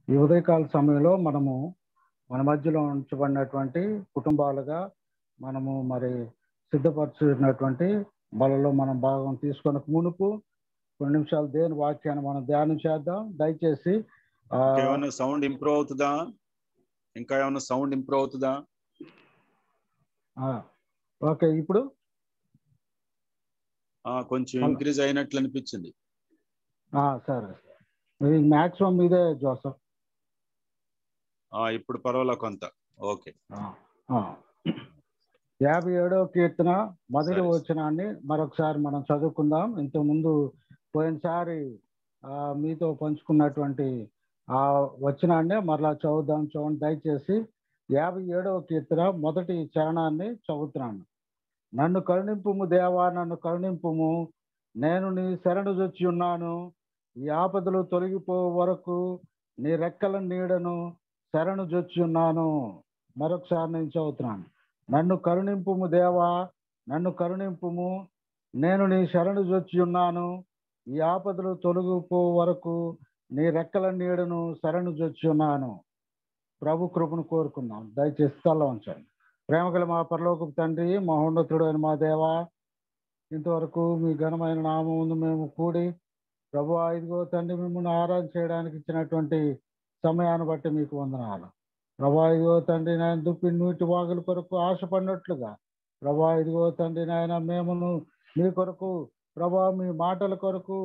ఈ ఉదయకాల సమయంలో మనము మన మధ్యలో ఉంచబడినటువంటి కుటుంబాలుగా మనము మరి సిద్ధపరచున్నటువంటి బలలో మనం భాగం తీసుకొని మునుపు కొన్ని నిమిషాలు దేని వాక్యాన్ని మనం ధ్యానం చేద్దాం దయచేసి ఆ, ఇంకా ఏమైనా సౌండ్ ఇంప్రూవ్ అవుతుందా ఇంకా ఏమైనా సౌండ్ ఇంప్రూవ్ అవుతుందా ఆ, ఓకే ఇప్పుడు ఆ, కొంచెం ఇంక్రీజ్ అయినట్లు అనిపించింది ఆ, సరే ఇది మ్యాక్సిమం ఇదే జోసఫ్ ఆ, ఇప్పుడు పర్వాలా కొంత ఓకే ఆ, ఆ. యాభై ఏడవ కీర్తన మొదటి సరే. వచనాన్ని మరొకసారి మనం చదువుకుందాం ఇంతకుముందు పోయినసారి ఆ, మీతో పంచుకున్నటువంటి ఆ వచనాన్ని మరలా చదువుదాం చూడండి దయచేసి యాభై ఏడవ కీర్తన మొదటి చరణాన్ని చదువుతున్నాను నన్ను కరుణింపుము దేవా నన్ను కరుణింపుము నేను నీ శరణు జొచ్చి ఉన్నాను ఈ ఆపదలు తొలగిపో వరకు నీ రెక్కల నీడను శరణు జొచ్చి ఉన్నాను మరొకసారి నేను చదువుతున్నాను నన్ను కరుణింపుము దేవా నన్ను కరుణింపుము నేను నీ శరణు జొచ్చి ఉన్నాను ఈ ఆపదలు తొలగిపో వరకు నీ రెక్కల నీడను శరణు జొచ్చి ఉన్నాను ప్రభు కృపను కోరుకుందాం దయచేసి తల్ల ఉంచండి ప్రేమగల మా పరలోకపు తండ్రి మహోన్నతుడు అయిన మా దేవా ఇంతవరకు మీ ఘనమైన నామం ముందు మేము కూడి ప్రభు ఇదిగో తండ్రి మిమ్మల్ని ఆరాధన చేయడానికి ఇచ్చినటువంటి సమయాన్ని బట్టి మీకు వందనాలు ప్రభా ఇదిగో తండ్రి నాయన దుప్పి నీటి వాగుల కొరకు ఆశపడినట్లుగా ప్రభా ఇదిగో తండ్రి నాయన మేమును మీ కొరకు ప్రభా మీ మాటల కొరకు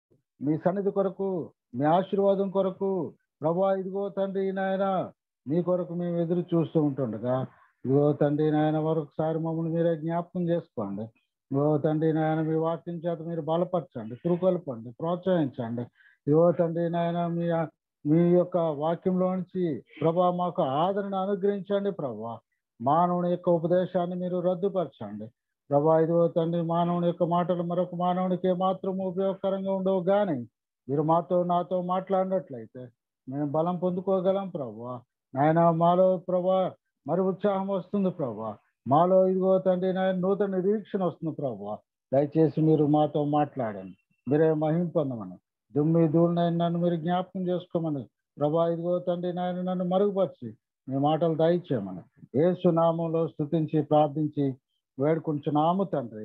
మీ సన్నిధి కొరకు మీ ఆశీర్వాదం కొరకు ప్రభా ఇదిగో తండ్రి నాయన మీ కొరకు మేము ఎదురు చూస్తూ ఉంటుండగా ఇదిగో తండ్రి నాయన మరొకసారి మమ్మల్ని మీరే జ్ఞాపకం చేసుకోండి ఇదిగో తండ్రి నాయన మీ వాక్యం చేత మీరు బలపరచండి కురుకొల్పండి ప్రోత్సహించండి ఇదిగో తండ్రి నాయన మీ మీ యొక్క వాక్యంలో నుంచి ప్రభా మాకు ఆదరణ అనుగ్రహించండి ప్రభా మానవుని యొక్క ఉపదేశాన్ని మీరు రద్దుపరచండి ప్రభా ఇదిగో తండ్రి మానవుని యొక్క మాటలు మరొక మానవునికి ఏమాత్రం ఉపయోగకరంగా ఉండవు కానీ మీరు మాతో నాతో మాట్లాడినట్లయితే మేము బలం పొందుకోగలం ప్రభా నాయన మాలో ప్రభా మరి ఉత్సాహం వస్తుంది ప్రభా మాలో ఇదిగో తండ్రి నాయన నూతన నిరీక్షణ వస్తుంది ప్రభా దయచేసి మీరు మాతో మాట్లాడండి మీరే మహిం పొందమని దుమ్మి ధూళినైనా నన్ను మీరు జ్ఞాపకం చేసుకోమని ప్రభా ఇదిగో తండ్రి నాయన నన్ను మరుగుపరిచి మీ మాటలు దయచేయమని ఏసు నామంలో స్థుతించి ప్రార్థించి వేడుకుంటున్నాము తండ్రి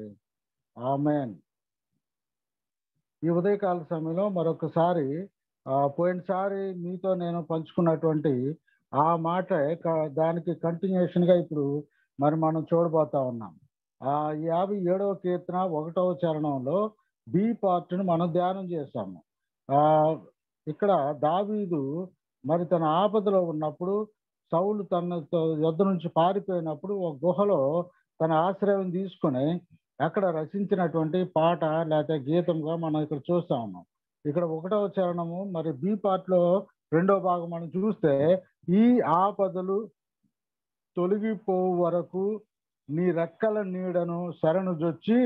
ఆమెన్ ఈ ఉదయకాల సమయంలో మరొకసారి ఆ, పోయినసారి మీతో నేను పంచుకున్నటువంటి ఆ మాట క- దానికి continuation గా ఇప్పుడు మరి మనం చూడబోతా ఉన్నాం ఆ యాభై ఏడవ కీర్తన ఒకటవ చరణంలో బి పార్ట్ని మనం ధ్యానం చేశాము ఆ ఇక్కడ దావీదు మరి తన ఆపదలో ఉన్నప్పుడు సౌలు తన యొద్ద నుంచి పారిపోయినప్పుడు ఒక గుహలో తన ఆశ్రయం తీసుకుని అక్కడ రచించినటువంటి పాట లేకపోతే గీతంగా మనం ఇక్కడ చూస్తా ఉన్నాం ఇక్కడ ఒకటవ చరణము మరి బి పార్ట్ లో రెండో భాగం మనం చూస్తే ఈ ఆపదలు తొలగిపో వరకు నీ రెక్కల నీడను శరణు జొచ్చి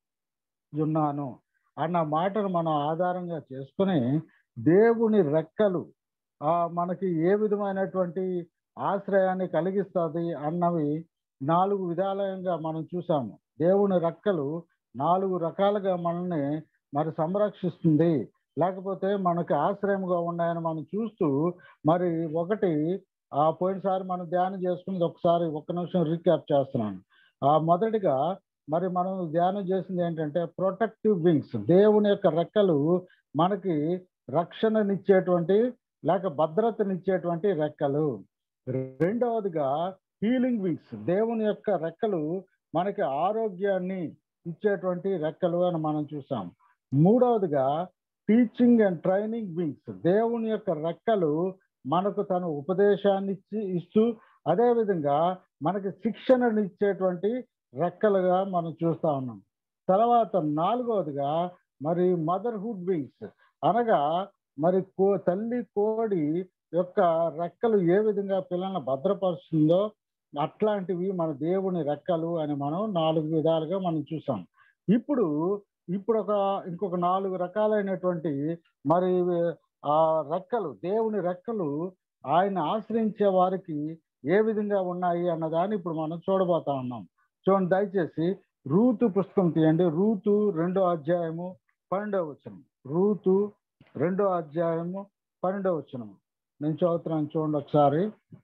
ఉన్నాను అన్న మాటను మనం ఆధారంగా చేసుకుని దేవుని రెక్కలు ఆ మనకి ఏ విధమైనటువంటి ఆశ్రయాన్ని కలిగిస్తుంది అన్నవి నాలుగు విధాలంగా మనం చూసాము దేవుని రెక్కలు నాలుగు రకాలుగా మనల్ని మరి సంరక్షిస్తుంది లేకపోతే మనకి ఆశ్రయంగా ఉన్నాయని మనం చూస్తూ మరి ఒకటి ఆ పోయినసారి మనం ధ్యానం చేసుకున్నది ఒకసారి ఒక్క నిమిషం రీక్యాప్ చేస్తున్నాను ఆ మొదటిగా మరి మనం ధ్యానం చేసింది ఏంటంటే ప్రొటెక్టివ్ వింగ్స్ దేవుని యొక్క రెక్కలు మనకి రక్షణనిచ్చేటువంటి లేక భద్రతనిచ్చేటువంటి రెక్కలు రెండవదిగా హీలింగ్ వింగ్స్ దేవుని యొక్క రెక్కలు మనకి ఆరోగ్యాన్ని ఇచ్చేటువంటి రెక్కలు అని మనం చూసాం మూడవదిగా టీచింగ్ అండ్ ట్రైనింగ్ వింగ్స్ దేవుని యొక్క రెక్కలు మనకు తన ఉపదేశాన్ని ఇచ్చి ఇస్తూ అదేవిధంగా మనకి శిక్షణనిచ్చేటువంటి రెక్కలుగా మనం చూస్తా ఉన్నాం తర్వాత నాలుగవదిగా మరి మదర్హుడ్ వింగ్స్ అనగా మరి కో తల్లి కోడి యొక్క రెక్కలు ఏ విధంగా పిల్లల్ని భద్రపరుస్తుందో అట్లాంటివి మన దేవుని రెక్కలు అని మనం నాలుగు విధాలుగా మనం చూసాం ఇప్పుడు ఇప్పుడు ఒక ఇంకొక నాలుగు రకాలైనటువంటి మరి ఆ రెక్కలు దేవుని రెక్కలు ఆయన ఆశ్రయించే వారికి ఏ విధంగా ఉన్నాయి అన్నదాన్ని ఇప్పుడు మనం చూడబోతా ఉన్నాం చూడండి దయచేసి రూతు పుస్తకం తీయండి రూతు రెండో అధ్యాయము పన్నెండవ వచనం రూతు రెండో అధ్యాయము పన్నెండవ వచనము నేను చదువుతున్నాను చూడండి ఒకసారి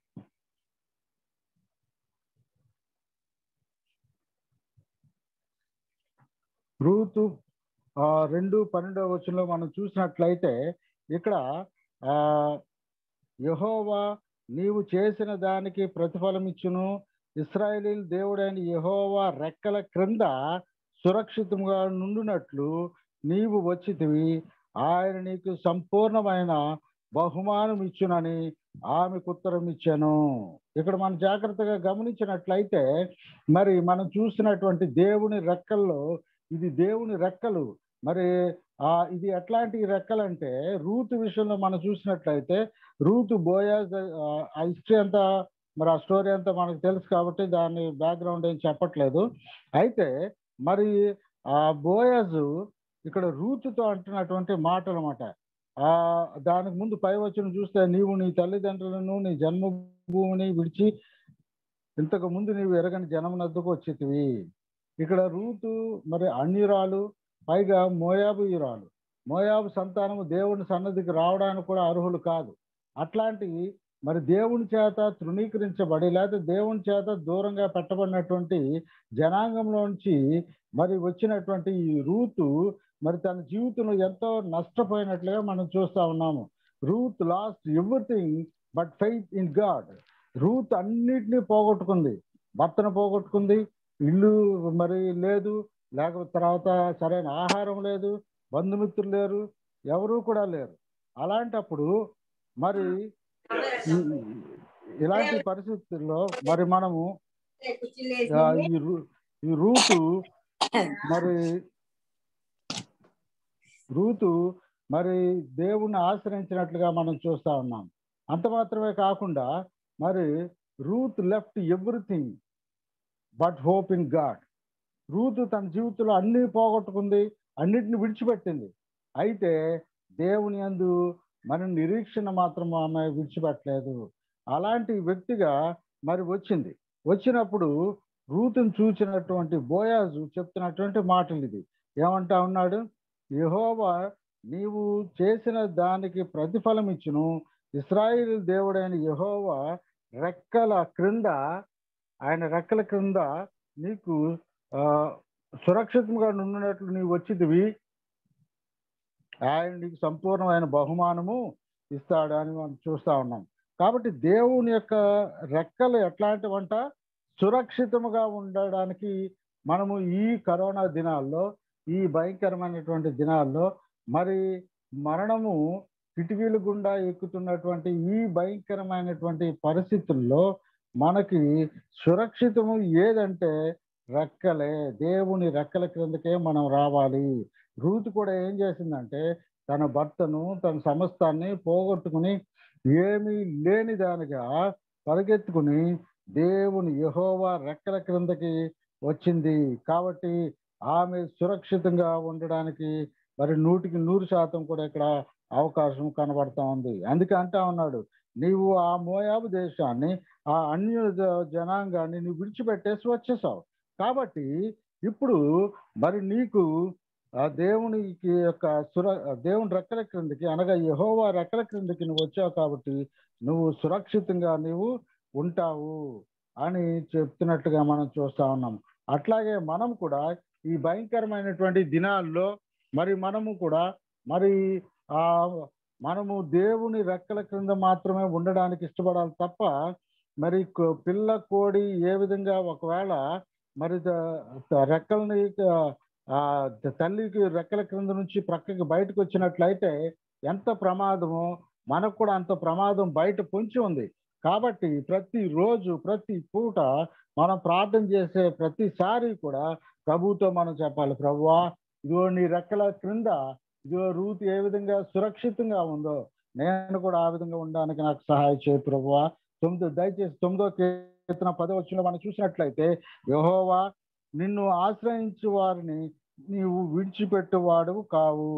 రూతు ఆ, రెండు పన్నెండవ వచనంలో మనం చూసినట్లయితే ఇక్కడ ఆ యహోవా నీవు చేసిన దానికి ప్రతిఫలం ఇచ్చును ఇస్రాయేలీల దేవుడైన యహోవా రెక్కల క్రింద సురక్షితంగా నుండునట్లు నీవు వచ్చితివి ఆయన నీకు సంపూర్ణమైన బహుమానం ఇచ్చునని ఆమెకు ఉత్తరం ఇచ్చాను ఇక్కడ మనం జాగ్రత్తగా గమనించినట్లయితే మరి మనం చూసినటువంటి దేవుని రెక్కల్లో ఇది దేవుని రెక్కలు మరి ఆ ఇది ఎట్లాంటి రెక్కలు అంటే రూతు విషయంలో మనం చూసినట్లయితే రూతు బోయాజ్ ఆ హిస్టరీ అంతా మరి ఆ స్టోరీ అంతా మనకు తెలుసు కాబట్టి దాని బ్యాక్గ్రౌండ్ ఏం చెప్పట్లేదు అయితే మరి ఆ బోయాజు ఇక్కడ రూతుతో అంటున్నటువంటి మాటలు అన్నమాట ఆ దానికి ముందు పై వచ్చిన చూస్తే నీవు నీ తల్లిదండ్రులను నీ జన్మభూమిని విడిచి ఇంతకు ముందు నీవు ఎరగని జనమునద్దుకు వచ్చేటివి ఇక్కడ రూతు మరి అన్యురాలు పైగా మోయాబుయురాలు మోయాబు సంతానము దేవుని సన్నధికి రావడానికి కూడా అర్హులు కాదు అట్లాంటి మరి దేవుని చేత తృణీకరించబడి లేకపోతే దేవుని చేత దూరంగా పెట్టబడినటువంటి జనాంగంలోంచి మరి వచ్చినటువంటి ఈ రూతు మరి తన జీవితంలో ఎంతో నష్టపోయినట్లుగా మనం చూస్తా ఉన్నాము Ruth lost everything but faith in God Ruth అన్నిటినీ పోగొట్టుకుంది భర్తను పోగొట్టుకుంది ఇల్లు మరి లేదు లేకపోతే తర్వాత సరైన ఆహారం లేదు బంధుమిత్రులు లేరు ఎవరు కూడా లేరు అలాంటప్పుడు మరి ఈ- ఇలాంటి పరిస్థితుల్లో మరి మనము ఆ, ఈ రూ- ఈ రూటు మరి రూతు మరి దేవుణ్ణి ఆశ్రయించినట్లుగా మనం చూస్తా ఉన్నాం అంత మాత్రమే కాకుండా మరి Ruth left everything but hope in God Ruth తన జీవితంలో అన్ని పోగొట్టుకుంది అన్నిటిని విడిచిపెట్టింది అయితే దేవుని అందు మన నిరీక్షణ మాత్రం ఆమె విడిచిపెట్టలేదు అలాంటి వ్యక్తిగా మరి వచ్చింది వచ్చినప్పుడు రూతుని చూసినటువంటి బోయాజు చెప్తున్నటువంటి మాటలు ఇది ఏమంటా ఉన్నాడు యెహోవా నీవు చేసిన దానికి ప్రతిఫలం ఇచ్చును ఇస్రాయిల్ దేవుడైన యెహోవా రెక్కల క్రింద ఆయన రెక్కల క్రింద నీకు ఆ, సురక్షితంగా నుండినట్లు నీవు వచ్చిదివి ఆయన నీకు సంపూర్ణమైన బహుమానము ఇస్తాడు అని మనం చూస్తా ఉన్నాం కాబట్టి దేవుని యొక్క రెక్కలు ఎట్లాంటివంట సురక్షితముగా ఉండడానికి మనము ఈ కరోనా దినాల్లో ఈ భయంకరమైనటువంటి దినాల్లో మరి మరణము కిటికీలు గుండా ఎక్కుతున్నటువంటి ఈ భయంకరమైనటువంటి పరిస్థితుల్లో మనకి సురక్షితము ఏదంటే రెక్కలే దేవుని రెక్కల క్రిందకే మనం రావాలి రూత్ కూడా ఏం చేసిందంటే తన భర్తను తన సమస్తాన్ని పోగొట్టుకుని ఏమీ లేని దానిగా పరిగెత్తుకుని దేవుని యహోవా రెక్కల క్రిందకి వచ్చింది కాబట్టి ఆమె సురక్షితంగా ఉండడానికి మరి నూటికి నూరు శాతం కూడా ఇక్కడ అవకాశం కనబడతా ఉంది అందుకే అంటా ఉన్నాడు నీవు ఆ మోయాబు దేశాన్ని ఆ అన్య జ- జనాంగాన్ని నువ్వు విడిచిపెట్టేసి వచ్చేసావు కాబట్టి ఇప్పుడు మరి నీకు ఆ దేవునికి యొక్క సుర దేవుని రెక్కల క్రిందికి అనగా యహోవా రెక్కల క్రిందికి నువ్వు వచ్చావు కాబట్టి నువ్వు సురక్షితంగా నీవు ఉంటావు అని చెప్తున్నట్టుగా మనం చూస్తా ఉన్నాం అట్లాగే మనం కూడా ఈ భయంకరమైనటువంటి దినాల్లో మరి మనము కూడా మరి ఆ మనము దేవుని రెక్కల క్రింద మాత్రమే ఉండడానికి ఇష్టపడాలి తప్ప మరి కో- పిల్ల కోడి ఏ విధంగా ఒకవేళ మరి ద- ద- రెక్కల్ని ఆ త- తల్లికి రెక్కల క్రింద నుంచి ప్రక్కకి బయటకు వచ్చినట్లయితే ఎంత ప్రమాదమో మనకు కూడా అంత ప్రమాదం బయట పొంచి ఉంది కాబట్టి ప్రతి రోజు ప్రతి పూట మనం ప్రార్థన చేసే ప్రతిసారి కూడా ప్రభుతో మనం చెప్పాలి ప్రభువా ఇదిగో నీ రెక్కల క్రింద ఇదిగో రూత్ ఏ విధంగా సురక్షితంగా ఉందో నేను కూడా ఆ విధంగా ఉండడానికి నాకు సహాయం చేయి ప్రభువా తొమ్మిదో దయచేసి తొమ్మిదో కీర్తన పదో వచ్చిన మనం చూసినట్లయితే యెహోవా నిన్ను ఆశ్రయించు వారిని నీవు విడిచిపెట్టువాడు కావు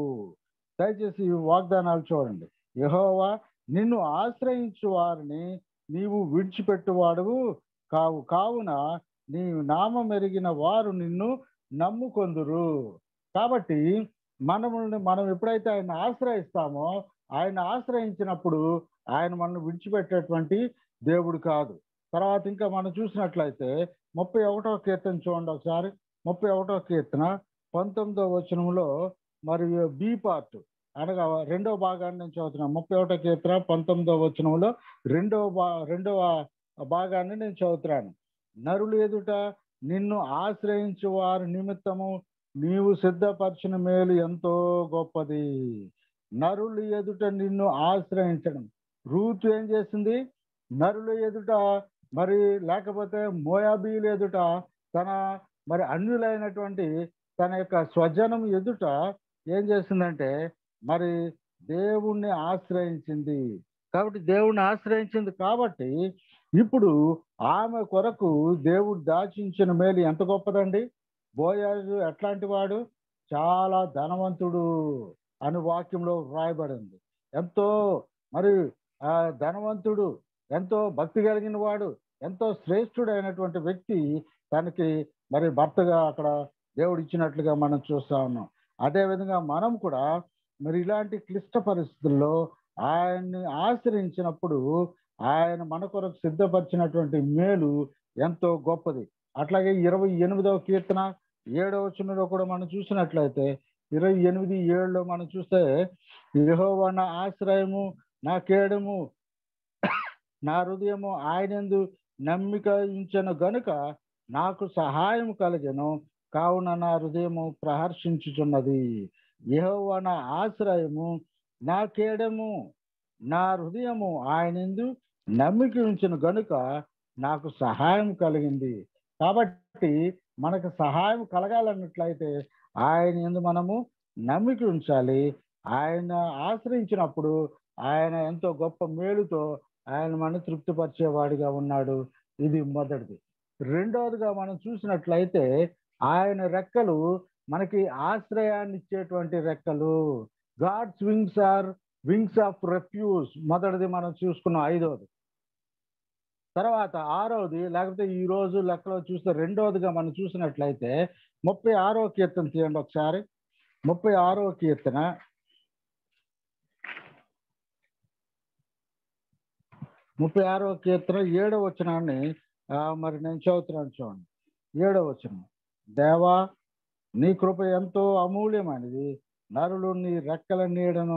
దయచేసి ఈ వాగ్దానాలు చూడండి యెహోవా నిన్ను ఆశ్రయించు వారిని నీవు విడిచిపెట్టువాడు కావు కావున నీ నామం ఎరిగిన వారు నిన్ను నమ్ముకొందురు కాబట్టి మనముల్ని మనం ఎప్పుడైతే ఆయన ఆశ్రయిస్తామో ఆయన ఆశ్రయించినప్పుడు ఆయన మనం విడిచిపెట్టేటువంటి దేవుడు కాదు తర్వాత ఇంకా మనం చూసినట్లయితే ముప్పై ఒకటో కీర్తన చూడండి ఒకసారి ముప్పై ఒకటో కీర్తన పంతొమ్మిదో వచనంలో మరి బి పార్ట్ అనగా రెండవ భాగాన్ని నేను చదువుతున్నాను ముప్పై ఒకటో కీర్తన పంతొమ్మిదో వచనంలో రెండవ బా రెండవ భాగాన్ని నేను చదువుతున్నాను నరులు ఎదుట నిన్ను ఆశ్రయించు వారి నిమిత్తము నీవు సిద్ధపరిచిన మేలు ఎంతో గొప్పది నరులు ఎదుట నిన్ను ఆశ్రయించడం రూతు ఏం చేసింది నరుల ఎదుట మరి లేకపోతే మోయాబీలు ఎదుట తన మరి అన్యులైనటువంటి తన యొక్క స్వజనం ఎదుట ఏం చేసిందంటే మరి దేవుణ్ణి ఆశ్రయించింది కాబట్టి దేవుణ్ణి ఆశ్రయించింది కాబట్టి ఇప్పుడు ఆమె కొరకు దేవుడు దాచించిన మేలు ఎంత గొప్పదండి బోయాజు ఎట్లాంటి వాడు చాలా ధనవంతుడు అని వాక్యంలో వ్రాయబడింది ఎంతో మరి ఆ ధనవంతుడు ఎంతో భక్తి కలిగిన వాడు ఎంతో శ్రేష్ఠుడైనటువంటి వ్యక్తి తనకి మరి భర్తగా అక్కడ దేవుడు ఇచ్చినట్లుగా మనం చూస్తా ఉన్నాం అదేవిధంగా మనం కూడా మరి ఇలాంటి క్లిష్ట పరిస్థితుల్లో ఆయన్ని ఆశ్రయించినప్పుడు ఆయన మన కొరకు సిద్ధపరిచినటువంటి మేలు ఎంతో గొప్పది అట్లాగే ఇరవై ఎనిమిదవ కీర్తన ఏడవ చిన్నలో కూడా మనం చూసినట్లయితే ఇరవై ఎనిమిది ఏడులో మనం చూస్తే యహోవన ఆశ్రయము నా కేడము నా హృదయము ఆయనందు నమ్మిక ఉంచను గనుక నాకు సహాయం కలిగను కావున నా హృదయము ప్రహర్షించుచున్నది యహోవన ఆశ్రయము నా కేడము నా హృదయము ఆయనందు నమ్మిక ఉంచిన గనుక నాకు సహాయం కలిగింది కాబట్టి మనకు సహాయం కలగాలన్నట్లయితే ఆయన ఎందు మనము నమ్మిక ఉంచాలి ఆయన ఆశ్రయించినప్పుడు ఆయన ఎంతో గొప్ప మేలుతో ఆయన మన తృప్తిపరిచేవాడిగా ఉన్నాడు ఇది మొదటిది రెండవదిగా మనం చూసినట్లయితే ఆయన రెక్కలు మనకి ఆశ్రయాన్ని ఇచ్చేటువంటి రెక్కలు God's wings are wings of refuge మొదటిది మనం చూసుకున్నాం ఐదవది తర్వాత ఆరవది లేకపోతే ఈ రోజు లెక్కలో చూస్తే రెండవదిగా మనం చూసినట్లయితే ముప్పై ఆరో కీర్తన తీయండి ఒకసారి ముప్పై ఆరో కీర్తన ముప్పై ఆరో కీర్తన ఏడవ వచనాన్ని మరి నేను చదువుతున్నాను చూడండి ఏడవ వచనం దేవా నీ కృప ఎంతో అమూల్యమైనది నరులు నీ రెక్కల నీడను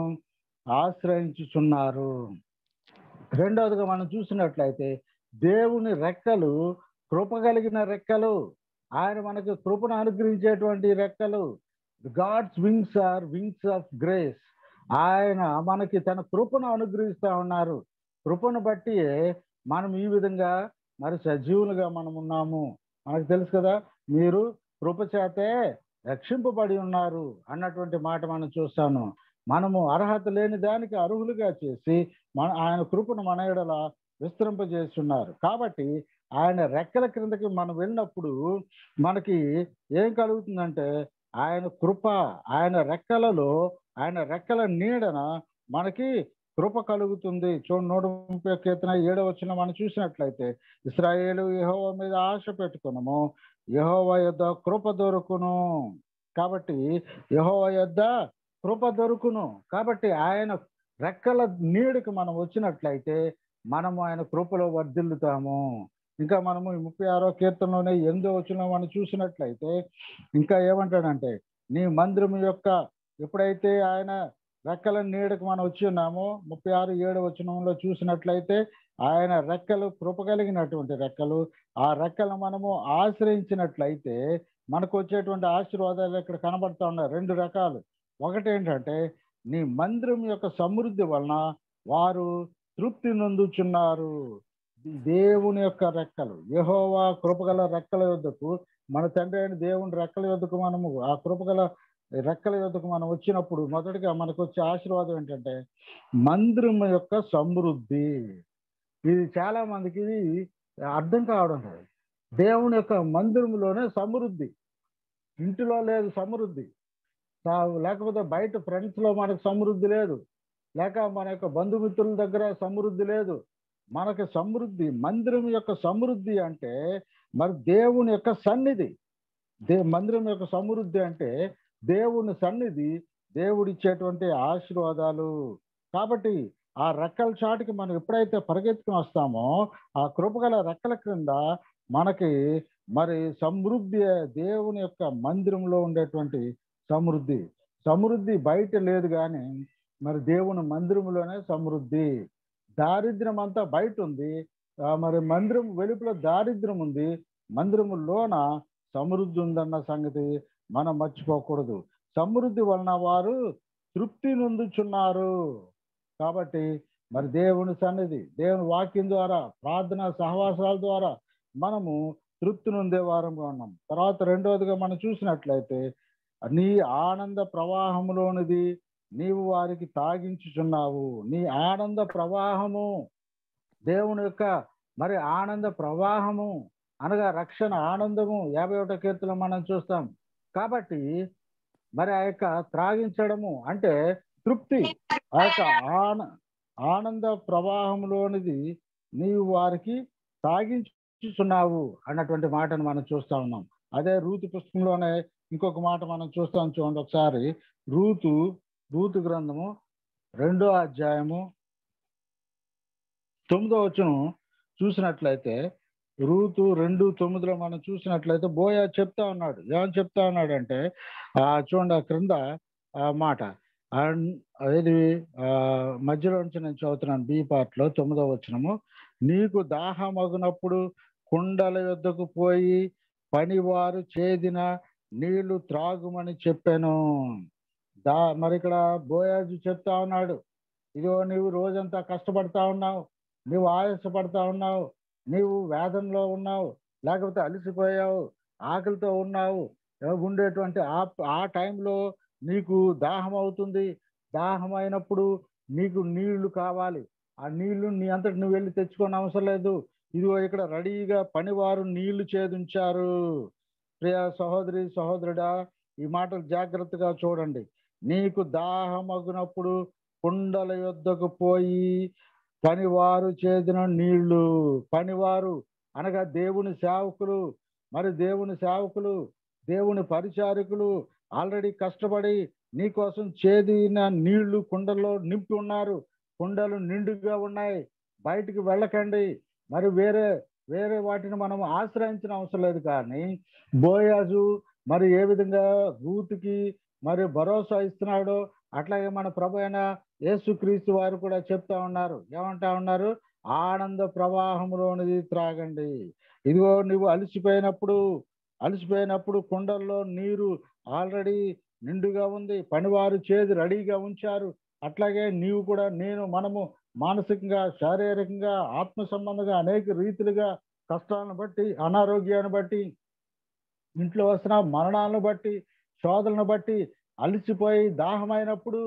ఆశ్రయించుచున్నారు రెండవదిగా మనం చూసినట్లయితే దేవుని రెక్కలు కృప కలిగిన రెక్కలు ఆయన మనకు కృపను అనుగ్రహించేటువంటి రెక్కలు God's wings are wings of grace ఆయన మనకి తన కృపను అనుగ్రహిస్తా ఉన్నారు కృపను బట్టి మనం ఈ విధంగా మరి సజీవులుగా మనం ఉన్నాము మనకు తెలుసు కదా మీరు కృప చేతే రక్షింపబడి ఉన్నారు అన్నటువంటి మాట మనం చూస్తాను మనము అర్హత లేని దానికి అర్హులుగా చేసి మన ఆయన కృపను మన ఎడల విస్తరింపజేస్తున్నారు కాబట్టి ఆయన రెక్కల క్రిందకి మనం వెళ్ళినప్పుడు మనకి ఏం కలుగుతుందంటే ఆయన కృప ఆయన రెక్కలలో ఆయన రెక్కల నీడన మనకి కృప కలుగుతుంది చూడండి నూట ముప్పై కీర్తన ఏడవ వచ్చిన మనం చూసినట్లయితే ఇస్రాయేలు యహోవ మీద ఆశ పెట్టుకున్నాము యహోవ యొద్ద కృప దొరుకును కాబట్టి యహోవ యొద్ద కృప దొరుకును కాబట్టి ఆయన రెక్కల నీడకి మనం వచ్చినట్లయితే మనము ఆయన కృపలో వర్ధిల్లుతాము ఇంకా మనము ఈ ముప్పై ఆరో కీర్తనలోనే ఎందో వచ్చిన మనం చూసినట్లయితే ఇంకా ఏమంటాడంటే నీ మందిరం యొక్క ఎప్పుడైతే ఆయన రెక్కల నీడకు మనం వచ్చి ఉన్నామో ముప్పై ఆరు ఏడు వచనంలో చూసినట్లయితే ఆయన రెక్కలు కృప కలిగినటువంటి రెక్కలు ఆ రెక్కలు మనము ఆశ్రయించినట్లయితే మనకు వచ్చేటువంటి ఆశీర్వాదాలు ఇక్కడ కనబడతా ఉన్నాయి రెండు రకాలు ఒకటి ఏంటంటే నీ మందిరం యొక్క సమృద్ధి వలన వారు తృప్తి నొందుచున్నారు దేవుని యొక్క రెక్కలు యహోవా కృపగల రెక్కల యొద్దకు మన తండ్రి అయిన దేవుని రెక్కల యొద్దకు మనము ఆ కృపగల రెక్కల యొద్దకు మనం వచ్చినప్పుడు మొదటిగా మనకు వచ్చే ఆశీర్వాదం ఏంటంటే మందిరం యొక్క సమృద్ధి ఇది చాలా మందికి ఇది అర్థం కావడం లేదు దేవుని యొక్క మందిరంలోనే సమృద్ధి ఇంటిలో లేదు సమృద్ధి లేకపోతే బయట ఫ్రెండ్స్లో మనకు సమృద్ధి లేదు లేక మన యొక్క బంధుమిత్రుల దగ్గర సమృద్ధి లేదు మనకి సమృద్ధి మందిరం యొక్క సమృద్ధి అంటే మరి దేవుని యొక్క సన్నిధి దే మందిరం యొక్క సమృద్ధి అంటే దేవుని సన్నిధి దేవుడిచ్చేటువంటి ఆశీర్వాదాలు కాబట్టి ఆ రెక్కల చాటుకి మనం ఎప్పుడైతే పరిగెత్తుకుని వస్తామో ఆ కృపగల రెక్కల క్రింద మనకి మరి సమృద్ధి దేవుని యొక్క మందిరంలో ఉండేటువంటి సమృద్ధి సమృద్ధి బయట లేదు కానీ మరి దేవుని మందిరంలోనే సమృద్ధి దారిద్ర్యం అంతా బయట ఉంది ఆ మరి మందిరం వెలుపల దారిద్ర్యం ఉంది మందిరములోన సమృద్ధి ఉందన్న సంగతి మనం మర్చిపోకూడదు సమృద్ధి వలన వారు తృప్తి నొందుచున్నారు కాబట్టి మరి దేవుని సన్నిధి దేవుని వాక్యం ద్వారా ప్రార్థన సహవాసాల ద్వారా మనము తృప్తి నొందే వారంగా ఉన్నాం తర్వాత రెండవదిగా మనం చూసినట్లయితే నీ ఆనంద ప్రవాహంలోనిది నీవు వారికి తాగించుచున్నావు నీ ఆనంద ప్రవాహము దేవుని యొక్క మరి ఆనంద ప్రవాహము అనగా రక్షణ ఆనందము యాభై ఒకటో కీర్తన మనం చూస్తాం కాబట్టి మరి ఆ యొక్క త్రాగించడము అంటే తృప్తి ఆ యొక్క ఆన ఆనంద ప్రవాహంలోనిది నీవు వారికి తాగించుచున్నావు అన్నటువంటి మాటను మనం చూస్తా ఉన్నాం అదే రూతు పుస్తకంలోనే ఇంకొక మాట మనం చూస్తాం చూడండి ఒకసారి రూతు రూతు గ్రంథము రెండో అధ్యాయము తొమ్మిదో వచ్చును చూసినట్లయితే రూతు రెండు తొమ్మిదిలో మనం చూసినట్లయితే బోయా చెప్తా ఉన్నాడు ఏమని చెప్తా ఉన్నాడు అంటే ఆ చూడండి ఆ క్రింద ఆ మాట అది మధ్యలో నుంచి నేను చదువుతున్నాను బి పార్ట్లో తొమ్మిదో వచ్చినము నీకు దాహమగునప్పుడు కుండల యొద్దకు పోయి పనివారు చేదిన నీళ్లు త్రాగుమని చెప్పాను దా మరి ఇక్కడ బోయాజు చెప్తా ఉన్నాడు ఇదిగో నీవు రోజంతా కష్టపడతా ఉన్నావు నీవు ఆయాసపడతా ఉన్నావు నీవు వేదనలో ఉన్నావు లేకపోతే అలసిపోయావు ఆకలితో ఉన్నావు ఉండేటువంటి ఆ ఆ టైంలో నీకు దాహం అవుతుంది దాహం అయినప్పుడు నీకు నీళ్లు కావాలి ఆ నీళ్లు నీ అంతటి నువ్వు వెళ్ళి తెచ్చుకోని అవసరం లేదు ఇదిగో ఇక్కడ రెడీగా పనివారు నీళ్లు చేదుంచారు ప్రియ సహోదరి సహోదరుడా ఈ మాటలు జాగ్రత్తగా చూడండి నీకు దాహమగునప్పుడు కుండల యొద్దకు పోయి పనివారు చేదిన నీళ్లు పనివారు అనగా దేవుని సేవకులు మరి దేవుని సేవకులు దేవుని పరిచారకులు ఆల్రెడీ కష్టపడి నీకోసం చేదిన నీళ్లు కుండల్లో నింపి ఉన్నారు కుండలు నిండుగా ఉన్నాయి బయటికి వెళ్ళకండి మరి వేరే వేరే వాటిని మనం ఆశ్రయించిన అవసరం లేదు కానీ బోయాజు మరి ఏ విధంగా రూతుకి మరి భరోసా ఇస్తున్నాడో అట్లాగే మన ప్రభు అయిన యేసుక్రీస్తు వారు కూడా చెప్తా ఉన్నారు ఏమంటా ఉన్నారు ఆనంద ప్రవాహంలోనిది త్రాగండి ఇదిగో నువ్వు అలసిపోయినప్పుడు అలసిపోయినప్పుడు కుండల్లో నీరు ఆల్రెడీ నిండుగా ఉంది పనివారు చేది రెడీగా ఉంచారు అట్లాగే నీవు కూడా నేను మనము మానసికంగా శారీరకంగా ఆత్మ సంబంధంగా అనేక రీతిలుగా కష్టాలను బట్టి అనారోగ్యాన్ని బట్టి ఇంట్లో వస్తున్న మరణాలను బట్టి శోధలను బట్టి అలసిపోయి దాహమైనప్పుడు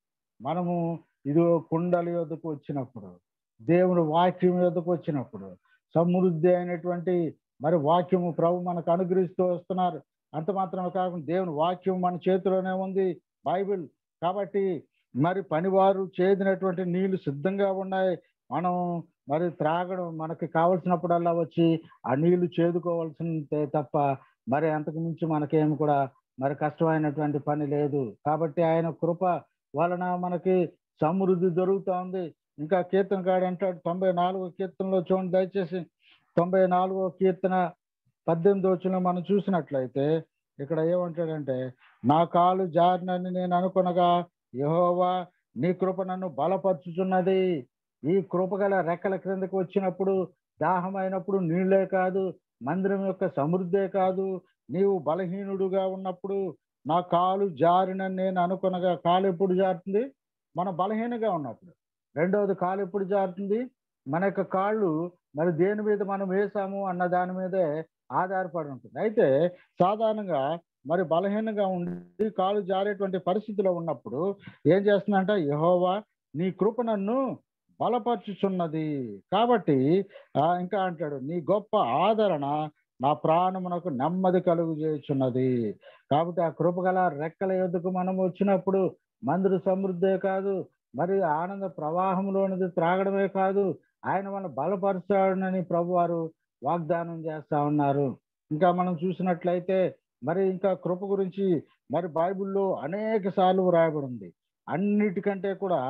మనము ఇదో కుండల యొద్దకు వచ్చినప్పుడు దేవుని వాక్యం యొద్దకు వచ్చినప్పుడు సమృద్ధి అయినటువంటి మరి వాక్యము ప్రభు మనకు అనుగ్రహిస్తూ వస్తున్నారు అంత మాత్రమే కాకుండా దేవుని వాక్యం మన చేతిలోనే ఉంది బైబిల్ కాబట్టి మరి పనివారు చేదినటువంటి నీళ్లు సిద్ధంగా ఉన్నాయి మనం మరి త్రాగడం మనకి కావలసినప్పుడల్లా వచ్చి ఆ నీళ్లు చేదుకోవాల్సిందే తప్ప మరి అంతకు మించి మనకేమి కూడా మరి కష్టమైనటువంటి పని లేదు కాబట్టి ఆయన కృప వలన మనకి సమృద్ధి దొరుకుతా ఉంది ఇంకా కీర్తన కాడు అంటాడు తొంభై నాలుగో కీర్తనలో చూడండి దయచేసి తొంభై నాలుగో కీర్తన పద్దెనిమిది వచ్చిన మనం చూసినట్లయితే ఇక్కడ ఏమంటాడంటే నా కాలు జారినని నేను అనుకునగా యహోవా నీ కృప నన్ను బలపరుచుచున్నది ఈ కృపగల రెక్కల క్రిందకి వచ్చినప్పుడు దాహమైనప్పుడు నీళ్లే కాదు మందిరం యొక్క సమృద్ధే కాదు నీవు బలహీనుడుగా ఉన్నప్పుడు నా కాలు జారిన నేను అనుకునగా కాలు ఎప్పుడు జారుతుంది మనం బలహీనగా ఉన్నప్పుడు రెండవది కాలు ఎప్పుడు జారుతుంది మన యొక్క కాళ్ళు మరి దేని మీద మనం వేసాము అన్న దాని మీదే ఆధారపడి ఉంటుంది అయితే సాధారణంగా మరి బలహీనంగా ఉండి కాలు జారేటువంటి పరిస్థితిలో ఉన్నప్పుడు ఏం చేస్తుందంట యహోవా నీ కృప నన్ను బలపరుచుచున్నది కాబట్టి ఇంకా అంటాడు నీ గొప్ప ఆదరణ నా ప్రాణమునకు నెమ్మది కలుగు చేయుచున్నది కాబట్టి ఆ కృపగల రెక్కల ఎదుకు మనం వచ్చినప్పుడు మందుడు సమృద్ధే కాదు మరి ఆనంద ప్రవాహంలోనిది త్రాగడమే కాదు ఆయన మన బలపరుచాడనని ప్రభు వారు వాగ్దానం చేస్తా ఉన్నారు ఇంకా మనం చూసినట్లయితే మరి ఇంకా కృప గురించి మరి బైబిల్లో అనేక సార్లు వ్రాయబడి ఉంది అన్నిటికంటే కూడా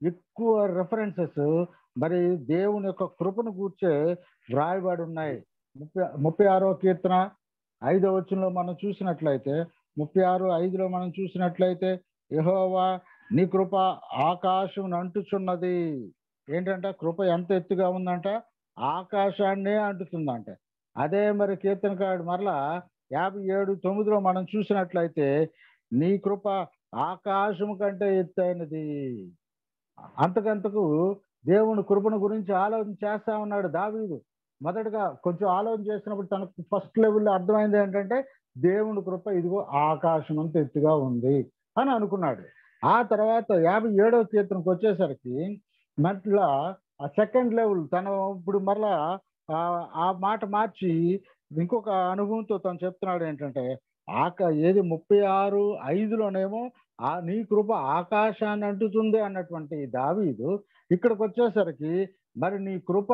ఎక్కువ రెఫరెన్సెస్ మరి దేవుని యొక్క కృపను కూర్చే వ్రాయబడి ఉన్నాయి ముప్పై ముప్పై ఆరో కీర్తన ఐదో వచనంలో మనం చూసినట్లయితే ముప్పై ఆరు ఐదులో మనం చూసినట్లయితే యెహోవా నీ కృప ఆకాశం అంటుచున్నది ఏంటంటే కృప ఎంత ఎత్తుగా ఉందంట ఆకాశాన్నే అంటుతుందంట అదే మరి కీర్తనకాడు మరలా యాభై ఏడు తొమ్మిదిలో మనం చూసినట్లయితే నీ కృప ఆకాశం కంటే ఎత్తైనది అంతకంతకు దేవుని కృపను గురించి ఆలోచన చేస్తా ఉన్నాడు దావీదు మొదటగా కొంచెం ఆలోచన చేసినప్పుడు తనకు ఫస్ట్ లెవెల్లో అర్థమైంది ఏంటంటే దేవుని కృప ఇదిగో ఆకాశం అంత ఎత్తుగా ఉంది అని అనుకున్నాడు ఆ తర్వాత యాభై ఏడవ కీర్తనకు వచ్చేసరికి మరలా ఆ సెకండ్ లెవెల్ తను ఇప్పుడు మరలా ఆ- ఆ మాట మార్చి ఇంకొక అనుభవంతో తను చెప్తున్నాడు ఏంటంటే ఆక ఏది ముప్పై ఆరు ఐదులోనేమో ఆ నీ కృప ఆకాశాన్ని అంటుతుంది అన్నటువంటి దావీదు ఇక్కడికి వచ్చేసరికి మరి నీ కృప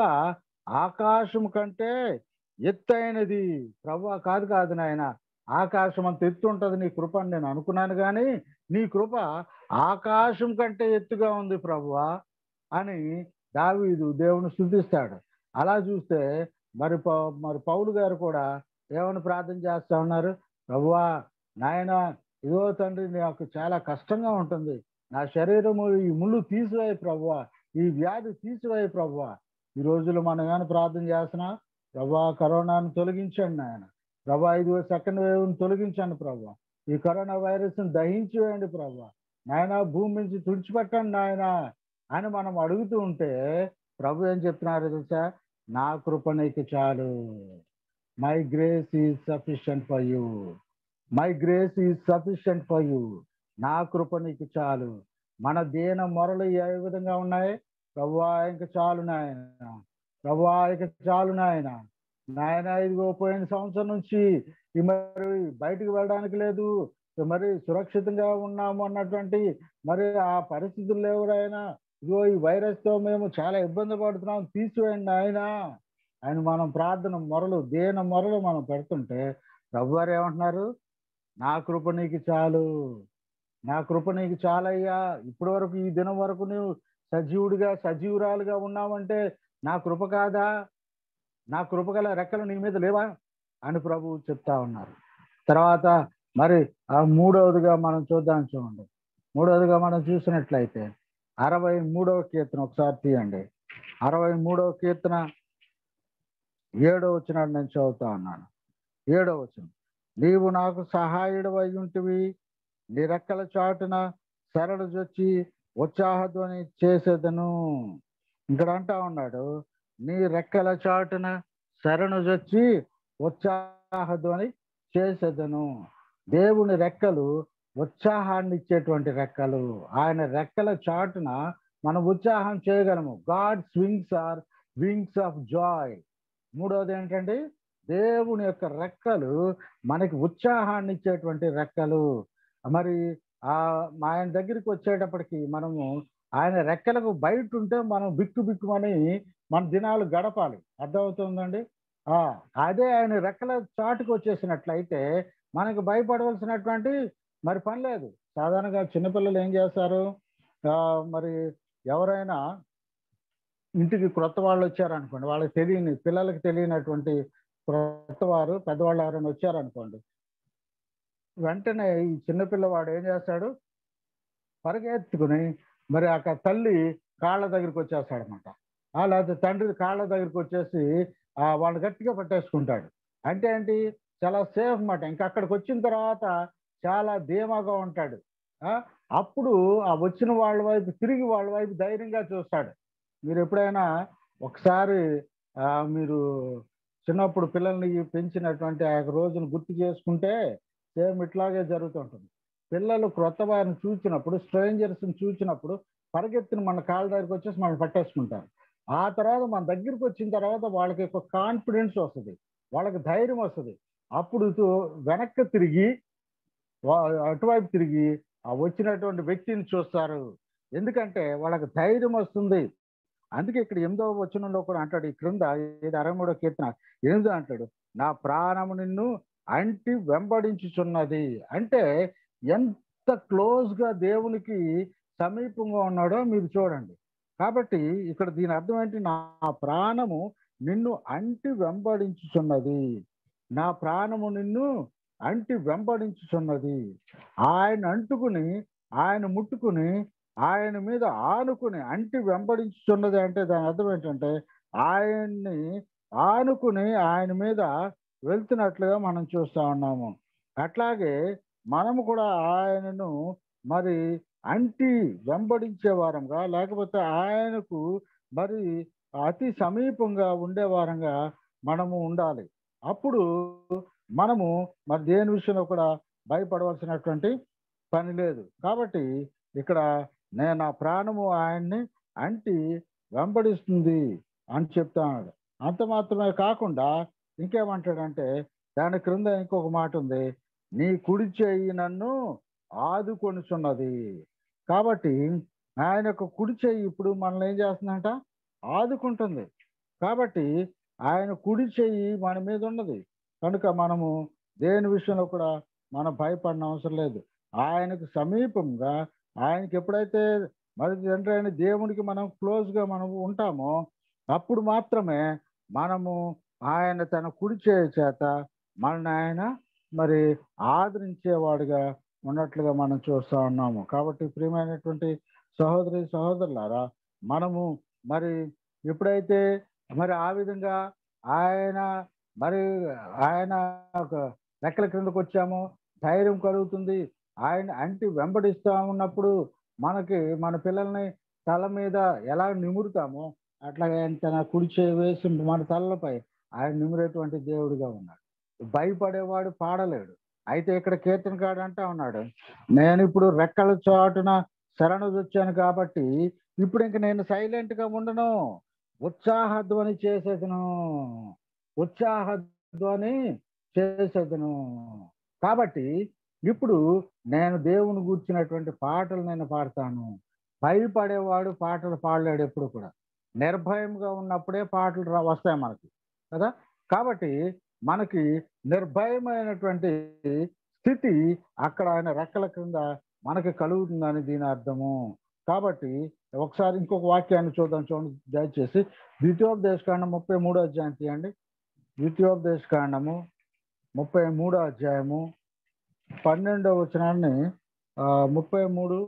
ఆకాశం కంటే ఎత్తైనది ప్రభు కాదు కాదు నాయన ఆకాశం అంత ఎత్తు ఉంటుంది నీ కృప అని నేను అనుకున్నాను కానీ నీ కృప ఆకాశం కంటే ఎత్తుగా ఉంది ప్రభువా అని దావీదు దేవుని స్థుతిస్తాడు అలా చూస్తే మరి పౌ- మరి పౌలు గారు కూడా ఏమని ప్రార్థన చేస్తా ఉన్నారు ప్రభువా నాయన ఇదో తండ్రి నాకు చాలా కష్టంగా ఉంటుంది నా శరీరము ఈ ముళ్ళు తీసివేయి ప్రభువా ఈ వ్యాధి తీసివేయి ప్రభువా ఈ రోజులు మనం ఏమైనా ప్రార్థన చేస్తున్నా ప్రభా కరోనాను తొలగించండి నాయన ప్రభా ఇది సెకండ్ వేవ్ని తొలగించండి ప్రభా ఈ కరోనా వైరస్ని దహించి వేయండి ప్రభా నాయన భూమి నుంచి తుడిచిపెట్టండి నాయన అని మనం అడుగుతూ ఉంటే ప్రభు ఏం చెప్తున్నారు తెలుసా నా కృప నీకు చాలు my grace is sufficient for you my grace is sufficient for you నా కృప నీకు చాలు మన దేన మొరలు ఏ విధంగా ఉన్నాయి ప్రభువా ఇంక చాలు నాయన ప్రభువా ఇక చాలు నాయన నాయన ఇదిగో పోయిన సంవత్సరం నుంచి ఈ మరి బయటికి వెళ్ళడానికి లేదు మరి సురక్షితంగా ఉన్నాము అన్నటువంటి మరి ఆ పరిస్థితుల్లో ఎవరైనా ఇదిగో ఈ వైరస్ తో మేము చాలా ఇబ్బంది పడుతున్నాం తీసివేయండి ఆయన ఆయన మనం ప్రార్థన మొరలు దేన మొరలు మనం పెడుతుంటే ప్రభు వారు ఏమంటున్నారు నా కృప నీకు చాలు నా కృప నీకు చాలయ్యా ఇప్పటి వరకు ఈ దినం వరకు నువ్వు సజీవుడిగా సజీవురాలుగా ఉన్నావంటే నా కృప కాదా నా కృప గల రెక్కలు నీ మీద లేవా అని ప్రభు చెప్తా ఉన్నారు తర్వాత మరి ఆ మూడవదిగా మనం చూద్దాం చూడండి మూడవదిగా మనం చూసినట్లయితే అరవై మూడవ కీర్తన ఒకసారి తీయండి అరవై మూడవ కీర్తన ఏడో వచ్చిన నేను చదువుతా ఉన్నాను ఏడో వచ్చిన నీవు నాకు సహాయుడు ఉంటివి నీ రెక్కల చాటున శరడు చొచ్చి ఉత్సాహధ్వని చేసేదను ఇక్కడ అంటా ఉన్నాడు నీ రెక్కల చాటున శరణు చొచ్చి ఉత్సాహధ్వని చేసేదను దేవుని రెక్కలు ఉత్సాహాన్ని ఇచ్చేటువంటి రెక్కలు ఆయన రెక్కల చాటున మనం ఉత్సాహం చేయగలము God's wings are wings of joy మూడవది ఏంటంటే దేవుని యొక్క రెక్కలు మనకి ఉత్సాహాన్ని ఇచ్చేటువంటి రెక్కలు మరి ఆ ఆయన దగ్గరికి వచ్చేటప్పటికి మనము ఆయన రెక్కలకు బయట ఉంటే మనం బిక్కు బిక్కుమని మన దినాలు గడపాలి అర్థమవుతుందండి ఆ అదే ఆయన రెక్కల చాటుకు వచ్చేసినట్లయితే మనకి భయపడవలసినటువంటి మరి పని లేదు సాధారణంగా చిన్నపిల్లలు ఏం చేస్తారు ఆ, మరి ఎవరైనా ఇంటికి క్రొత్త వాళ్ళు వచ్చారనుకోండి వాళ్ళకి తెలియని పిల్లలకి తెలియనటువంటి క్రొత్త వారు పెద్దవాళ్ళు ఎవరైనా వచ్చారనుకోండి వెంటనే ఈ చిన్నపిల్లవాడు ఏం చేస్తాడు పరిగెత్తుకుని మరి ఆ తల్లి కాళ్ళ దగ్గరికి వచ్చేస్తాడు అనమాట లేకపోతే తండ్రి కాళ్ళ దగ్గరికి వచ్చేసి ఆ వాళ్ళు గట్టిగా పట్టేసుకుంటాడు అంటే ఏంటి చాలా సేఫ్ అన్నమాట ఇంకా అక్కడికి వచ్చిన తర్వాత చాలా ధీమాగా ఉంటాడు ఆ, అప్పుడు ఆ వచ్చిన వాళ్ళ వైపు తిరిగి వాళ్ళ వైపు ధైర్యంగా చూస్తాడు మీరు ఎప్పుడైనా ఒకసారి ఆ, మీరు చిన్నప్పుడు పిల్లల్ని పెంచినటువంటి ఆ యొక్క రోజును గుర్తు చేసుకుంటే సేమ్ ఇట్లాగే జరుగుతుంటుంది పిల్లలు క్రొత్త వారిని చూసినప్పుడు స్ట్రేంజర్స్ని చూసినప్పుడు పరిగెత్తిన మన కాళ్ళ దగ్గరికి వచ్చేసి మనం పట్టేసుకుంటారు ఆ తర్వాత మన దగ్గరికి వచ్చిన తర్వాత వాళ్ళకి ఒక కాన్ఫిడెన్స్ వస్తుంది వాళ్ళకి ధైర్యం వస్తుంది అప్పుడు తో- వెనక్కి తిరిగి వా- అటువైపు తిరిగి ఆ వచ్చినటువంటి వ్యక్తిని చూస్తారు ఎందుకంటే వాళ్ళకి ధైర్యం వస్తుంది అందుకే ఇక్కడ ఎనిమిదవ వచనంలో కూడా అంటాడు ఈ క్రింద ఇది అరవై మూడో కీర్తన ఎనిమిదో అంటాడు నా ప్రాణము నిన్ను అంటి వెంబడించుచున్నది అంటే ఎంత క్లోజ్ గా దేవునికి సమీపంగా ఉన్నాడో మీరు చూడండి కాబట్టి ఇక్కడ దీని అర్థం ఏంటి నా ప్రాణము నిన్ను అంటి వెంబడించుచున్నది నా ప్రాణము నిన్ను అంటి వెంబడించుచున్నది ఆయన అంటుకుని ఆయన ముట్టుకుని ఆయన మీద ఆనుకుని అంటి వెంబడించుచున్నది అంటే దాని అర్థం ఏంటంటే ఆయన్ని ఆనుకుని ఆయన మీద వెళ్తున్నట్లుగా మనం చూస్తా ఉన్నాము అట్లాగే మనము కూడా ఆయనను మరి అంటి వెంబడించే వారంగా లేకపోతే ఆయనకు మరి అతి సమీపంగా ఉండే వారంగా మనము ఉండాలి అప్పుడు మనము మరి దేని విషయంలో కూడా భయపడవలసినటువంటి పని లేదు కాబట్టి ఇక్కడ నేను నా ప్రాణము ఆయన్ని అంటి వెంబడిస్తుంది అని చెప్తాడు అంత మాత్రమే కాకుండా ఇంకేమంటాడంటే దాని క్రింద ఇంకొక మాట ఉంది నీ కుడి చేయి నన్ను ఆదుకొనుచున్నది కాబట్టి ఆయన యొక్క కుడి చేయి ఇప్పుడు మనల్ని ఏం చేస్తుందంట ఆదుకుంటుంది కాబట్టి ఆయన కుడి చేయి మన మీద ఉన్నది కనుక మనము దేని విషయంలో కూడా మనం భయపడిన అవసరం లేదు ఆయనకు సమీపంగా ఆయనకి ఎప్పుడైతే మరి తండ్రి అయిన దేవునికి మనం క్లోజ్గా మనం ఉంటామో అప్పుడు మాత్రమే మనము ఆయన తన కుడి చేయి చేత మనల్ని ఆయన మరి ఆదరించేవాడుగా ఉన్నట్లుగా మనం చూస్తూ ఉన్నాము కాబట్టి ప్రియమైనటువంటి సహోదరి సహోదరులారా మనము మరి ఎప్పుడైతే మరి ఆ విధంగా ఆయన మరి ఆయన ఒక రెక్కల క్రిందకు వచ్చామో ధైర్యం కలుగుతుంది ఆయన అంటి వెంబడిస్తా ఉన్నప్పుడు మనకి మన పిల్లల్ని తల మీద ఎలా నిమురుతామో అట్లాగే ఆయన తన కుడి చేయి వేసి మన తలలపై ఆయన నిమిరేటువంటి దేవుడిగా ఉన్నాడు భయపడేవాడు పాడలేడు అయితే ఇక్కడ కీర్తనకాడు అంటా ఉన్నాడు నేను ఇప్పుడు రెక్కల చాటున శరణొచ్చాను కాబట్టి ఇప్పుడు ఇంక నేను సైలెంట్ గా ఉండను ఉత్సాహధ్వని చేసేదను ఉత్సాహధ్వని చేసేదను కాబట్టి ఇప్పుడు నేను దేవుని కూర్చున్నటువంటి పాటలు నేను పాడతాను భయపడేవాడు పాటలు పాడలేడు ఎప్పుడు కూడా నిర్భయంగా ఉన్నప్పుడే పాటలు రా వస్తాయి మనకి కదా కాబట్టి మనకి నిర్భయమైనటువంటి స్థితి అక్కడ ఆయన రెక్కల క్రింద మనకి కలుగుతుందని దీని అర్థము కాబట్టి ఒకసారి ఇంకొక వాక్యాన్ని చూద్దాం చూడండి దయచేసి ద్వితీయోపదేశకాండం ముప్పై మూడో అధ్యాయం తీయండి ద్వితీయోపదేశకాండము ముప్పై మూడో అధ్యాయము పన్నెండవ వచనాన్ని ముప్పై మూడు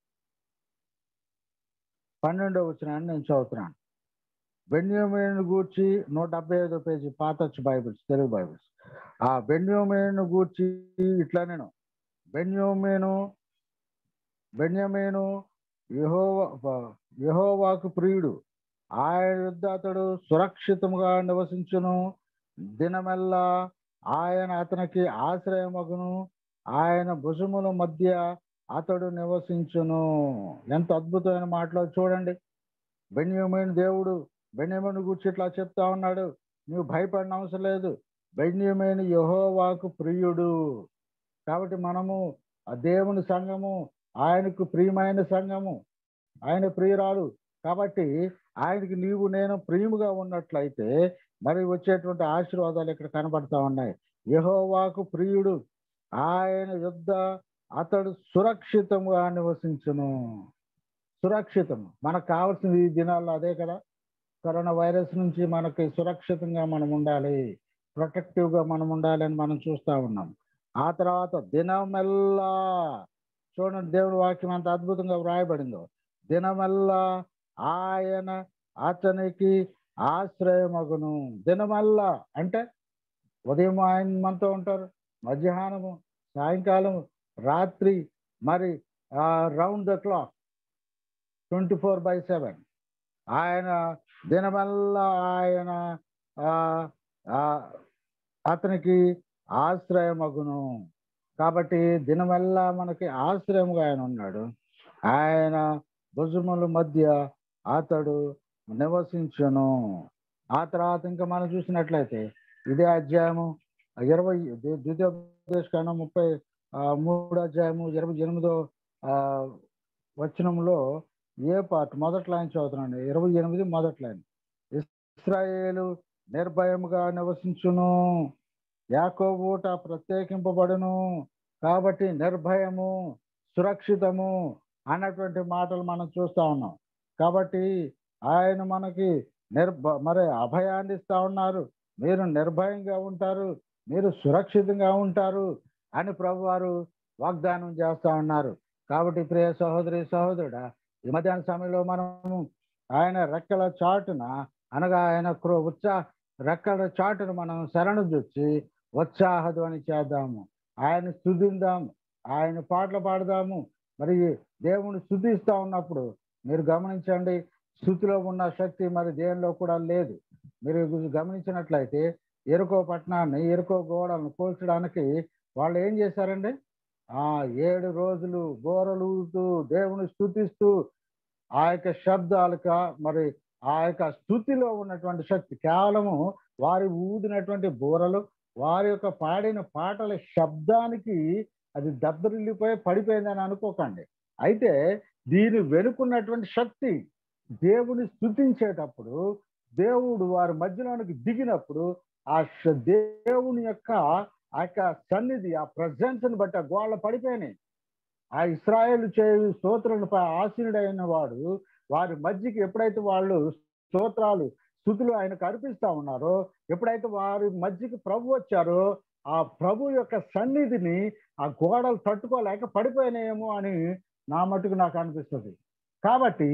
పన్నెండవ వచనాన్ని నేను చదువుతున్నాను బెన్యోమేను గూర్చి నూట డెబ్బై ఐదో పేజీ పాతచ్చు బైబిల్స్ తెలుగు బైబిల్స్ ఆ బెన్యోమేను గూర్చి ఇట్లా నేను బెన్యోమేను బెన్యమేను యహోవా యహోవాకు ప్రియుడు ఆయన యుద్ధ అతడు సురక్షితముగా నివసించును దినమెల్లా ఆయన అతనికి ఆశ్రయమగును ఆయన భుజముల మధ్య అతడు నివసించును ఎంత అద్భుతమైన మాటలో చూడండి బెన్యమైన దేవుడు బెన్యమని గురించి ఇట్లా చెప్తా ఉన్నాడు నువ్వు భయపడిన అవసరం లేదు బెన్యమైన యహోవాకు ప్రియుడు కాబట్టి మనము ఆ దేవుని సంఘము ఆయనకు ప్రియమైన సంఘము ఆయన ప్రియురాలు కాబట్టి ఆయనకి నీవు నేను ప్రియముగా ఉన్నట్లయితే మరి వచ్చేటువంటి ఆశీర్వాదాలు ఇక్కడ కనబడతా ఉన్నాయి యహోవాకు ప్రియుడు ఆయన యుద్ధ అతడు సురక్షితంగా నివసించును సురక్షితం మనకు కావాల్సింది ఈ దినాల్లో అదే కదా కరోనా వైరస్ నుంచి మనకి సురక్షితంగా మనం ఉండాలి ప్రొటెక్టివ్గా మనం ఉండాలి అని మనం చూస్తూ ఉన్నాం ఆ తర్వాత దినమెల్లా చూడండి దేవుడి వాక్యం అంత అద్భుతంగా వ్రాయబడిందో దినమల్లా ఆయన అతనికి ఆశ్రయమగును దినమల్లా అంటే ఉదయం ఆయన మనతో ఉంటారు మధ్యాహ్నము సాయంకాలం రాత్రి మరి round the clock twenty four by seven ఆయన దినమల్లా ఆయన అతనికి ఆశ్రయమగును కాబట్టి దినమెల్లా మనకి ఆశ్రయముగా ఆయన ఉన్నాడు ఆయన భుజముల మధ్య అతడు నివసించును ఆ తర్వాత ఇంకా మనం చూసినట్లయితే ఇదే అధ్యాయము ఇరవై ద్వితీయోపదేశకాండం ముప్పై మూడు అధ్యాయము ఇరవై ఎనిమిదో వచనంలో ఏ పార్ట్ మొదటి లైన్ చదువుతున్నాను ఇరవై ఎనిమిది మొదటి లైన్ ఇస్రాయేలు నిర్భయముగా నివసించును యాకోబూట ప్రత్యేకింపబడును కాబట్టి నిర్భయము సురక్షితము అన్నటువంటి మాటలు మనం చూస్తా ఉన్నాం కాబట్టి ఆయన మనకి నిర్భ మరి అభయాన్ని ఇస్తా ఉన్నారు మీరు నిర్భయంగా ఉంటారు మీరు సురక్షితంగా ఉంటారు అని ప్రభువారు వాగ్దానం చేస్తా ఉన్నారు కాబట్టి ప్రియ సహోదరి సహోదరుడా ఈ మధ్యాహ్న సమయంలో మనము ఆయన రెక్కల చాటున అనగా ఆయన క్రో- ఉత్సాహ రెక్కల చాటును మనం శరణు చూచి ఉత్సాహధ్వని చేద్దాము ఆయన స్థుతిందాము ఆయన పాటలు పాడదాము మరి దేవుని స్థుతిస్తా ఉన్నప్పుడు మీరు గమనించండి స్థుతిలో ఉన్న శక్తి మరి దేనిలో కూడా లేదు మీరు గమనించినట్లయితే ఎరుకో పట్టణాన్ని ఎరుకో గోడలను కూల్చడానికి వాళ్ళు ఏం చేశారండి ఆ ఏడు రోజులు గోరలుతూ దేవుని స్థుతిస్తూ ఆ యొక్క శబ్దాలుక మరి ఆ యొక్క స్థుతిలో ఉన్నటువంటి శక్తి కేవలము వారి ఊదినటువంటి బూరలు వారి యొక్క పాడిన పాటల శబ్దానికి అది దద్దరిల్లిపోయి పడిపోయిందని అనుకోకండి అయితే దీని వెనుకున్నటువంటి శక్తి దేవుని స్థుతించేటప్పుడు దేవుడు వారి మధ్యలోనికి దిగినప్పుడు ఆ శ- దేవుని యొక్క ఆ యొక్క సన్నిధి ఆ ప్రజెన్స్ ని బట్టి ఆ గోళ్ళ పడిపోయినాయి ఆ ఇస్రాయేల్ చేయు స్తోత్రులపై ఆసీనుడైన వాడు వారి మధ్యకి ఎప్పుడైతే వాళ్ళు స్తోత్రాలు స్థుతులు ఆయనకు అర్పిస్తా ఉన్నారో ఎప్పుడైతే వారి మధ్యకి ప్రభు వచ్చారో ఆ ప్రభు యొక్క సన్నిధిని ఆ గోడలు తట్టుకోలేక పడిపోయినాయేమో అని నా మటుకు నాకు అనిపిస్తుంది కాబట్టి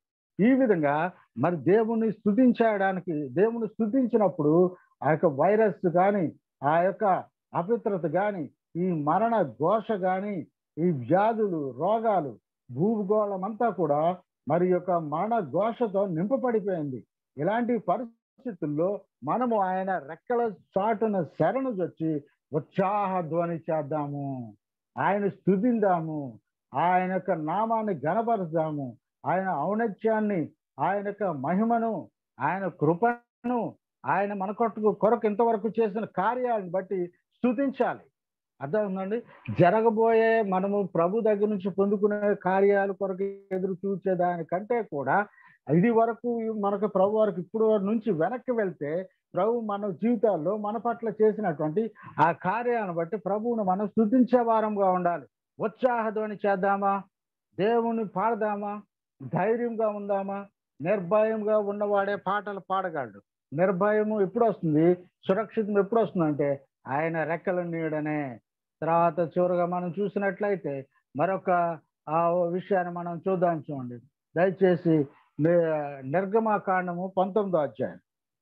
ఈ విధంగా మరి దేవుని స్థుతించడానికి దేవుని స్థుతించినప్పుడు ఆ యొక్క వైరస్ కానీ ఆ యొక్క అపిత్రత కానీ ఈ మరణ ఘోష కానీ ఈ వ్యాధులు రోగాలు భూగోళం అంతా కూడా మరి యొక్క మరణ ఘోషతో నింపబడిపోయింది ఇలాంటి పరిస్థితుల్లో మనము ఆయన రెక్కల చాటున శరణు వచ్చి ఉత్సాహ ధ్వని చేద్దాము ఆయన స్థుతిందాము ఆయన యొక్క నామాన్ని గణపరుద్దాము ఆయన ఔన్నత్యాన్ని ఆయన యొక్క మహిమను ఆయన కృపను ఆయన మన కొట్టుకు కొరకు ఇంతవరకు చేసిన కార్యాలను బట్టి స్థుతించాలి అర్థమవుతుందండి జరగబోయే మనము ప్రభు దగ్గర నుంచి పొందుకునే కార్యాలు కొరకు ఎదురు చూసే దానికంటే కూడా ఇది వరకు మనకు ప్రభు వరకు ఇప్పుడు నుంచి వెనక్కి వెళ్తే ప్రభు మన జీవితాల్లో మన పట్ల చేసినటువంటి ఆ కార్యాలను బట్టి ప్రభువును మనం స్థుతించే వారంగా ఉండాలి ఉత్సాహధ్వని చేద్దామా దేవుని పాడదామా ధైర్యంగా ఉందామా నిర్భయంగా ఉన్నవాడే పాటలు పాడగలడు నిర్భయము ఎప్పుడు వస్తుంది సురక్షితం ఎప్పుడు వస్తుందంటే ఆయన రెక్కల నీడనే తర్వాత చివరిగా మనం చూసినట్లయితే మరొక ఆ విషయాన్ని మనం చూద్దాం చూడండి దయచేసి ని- నిర్గమాకాండము పంతొమ్మిదో అధ్యాయం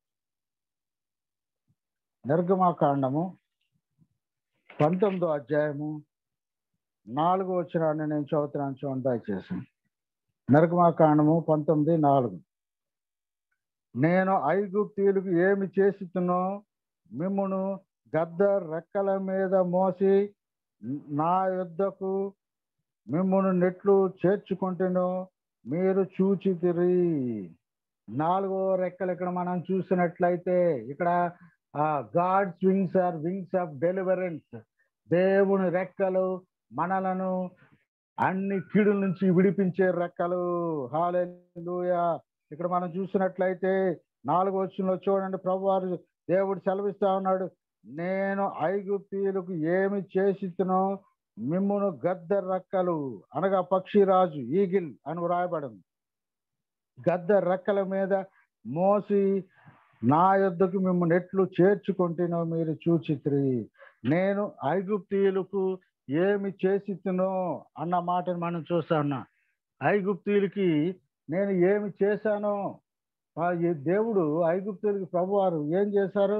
నిర్గమాకాండము పంతొమ్మిదో అధ్యాయము నాలుగో వచ్చినాన్ని నేను చదువుతున్నాను చూడండి దయచేసి నిర్గమాకాండము పంతొమ్మిది నాలుగు నేను ఐగుప్తీయులకు ఏమి చేసితునో మిమ్మును గద్ద రెక్కల మీద మోసి నా యుద్ధకు మిమ్మును నెట్లు చేర్చుకుంటేనో మీరు చూచితిరి నాలుగో రెక్కలు ఇక్కడ మనం చూసినట్లయితే ఇక్కడ God's wings are wings of deliverance దేవుని రెక్కలు మనలను అన్ని కీడుల నుంచి విడిపించే రెక్కలు హాలెలూయా ఇక్కడ మనం చూసినట్లయితే నాలుగో వచ్చంలో చూడండి ప్రభు వారు దేవుడు సెలవిస్తా ఉన్నాడు నేను ఐగుప్తీయులకు ఏమి చేసినో మిమ్మును గద్ద రెక్కలు అనగా పక్షిరాజు ఈగిల్ అని వ్రాయబడింది గద్ద రెక్కల మీద మోసి నా యొద్దకు మిమ్మల్ని ఎట్లు చేర్చుకుంటేనో మీరు చూచిత్రి నేను ఐగుప్తీయులకు ఏమి చేసినో అన్న మాటను మనం చూస్తా ఉన్నా ఐగుప్తీయులకి నేను ఏమి చేశానో ఆ ఈ దేవుడు ఐగుప్తులకి ప్రభువారు ఏం చేశారు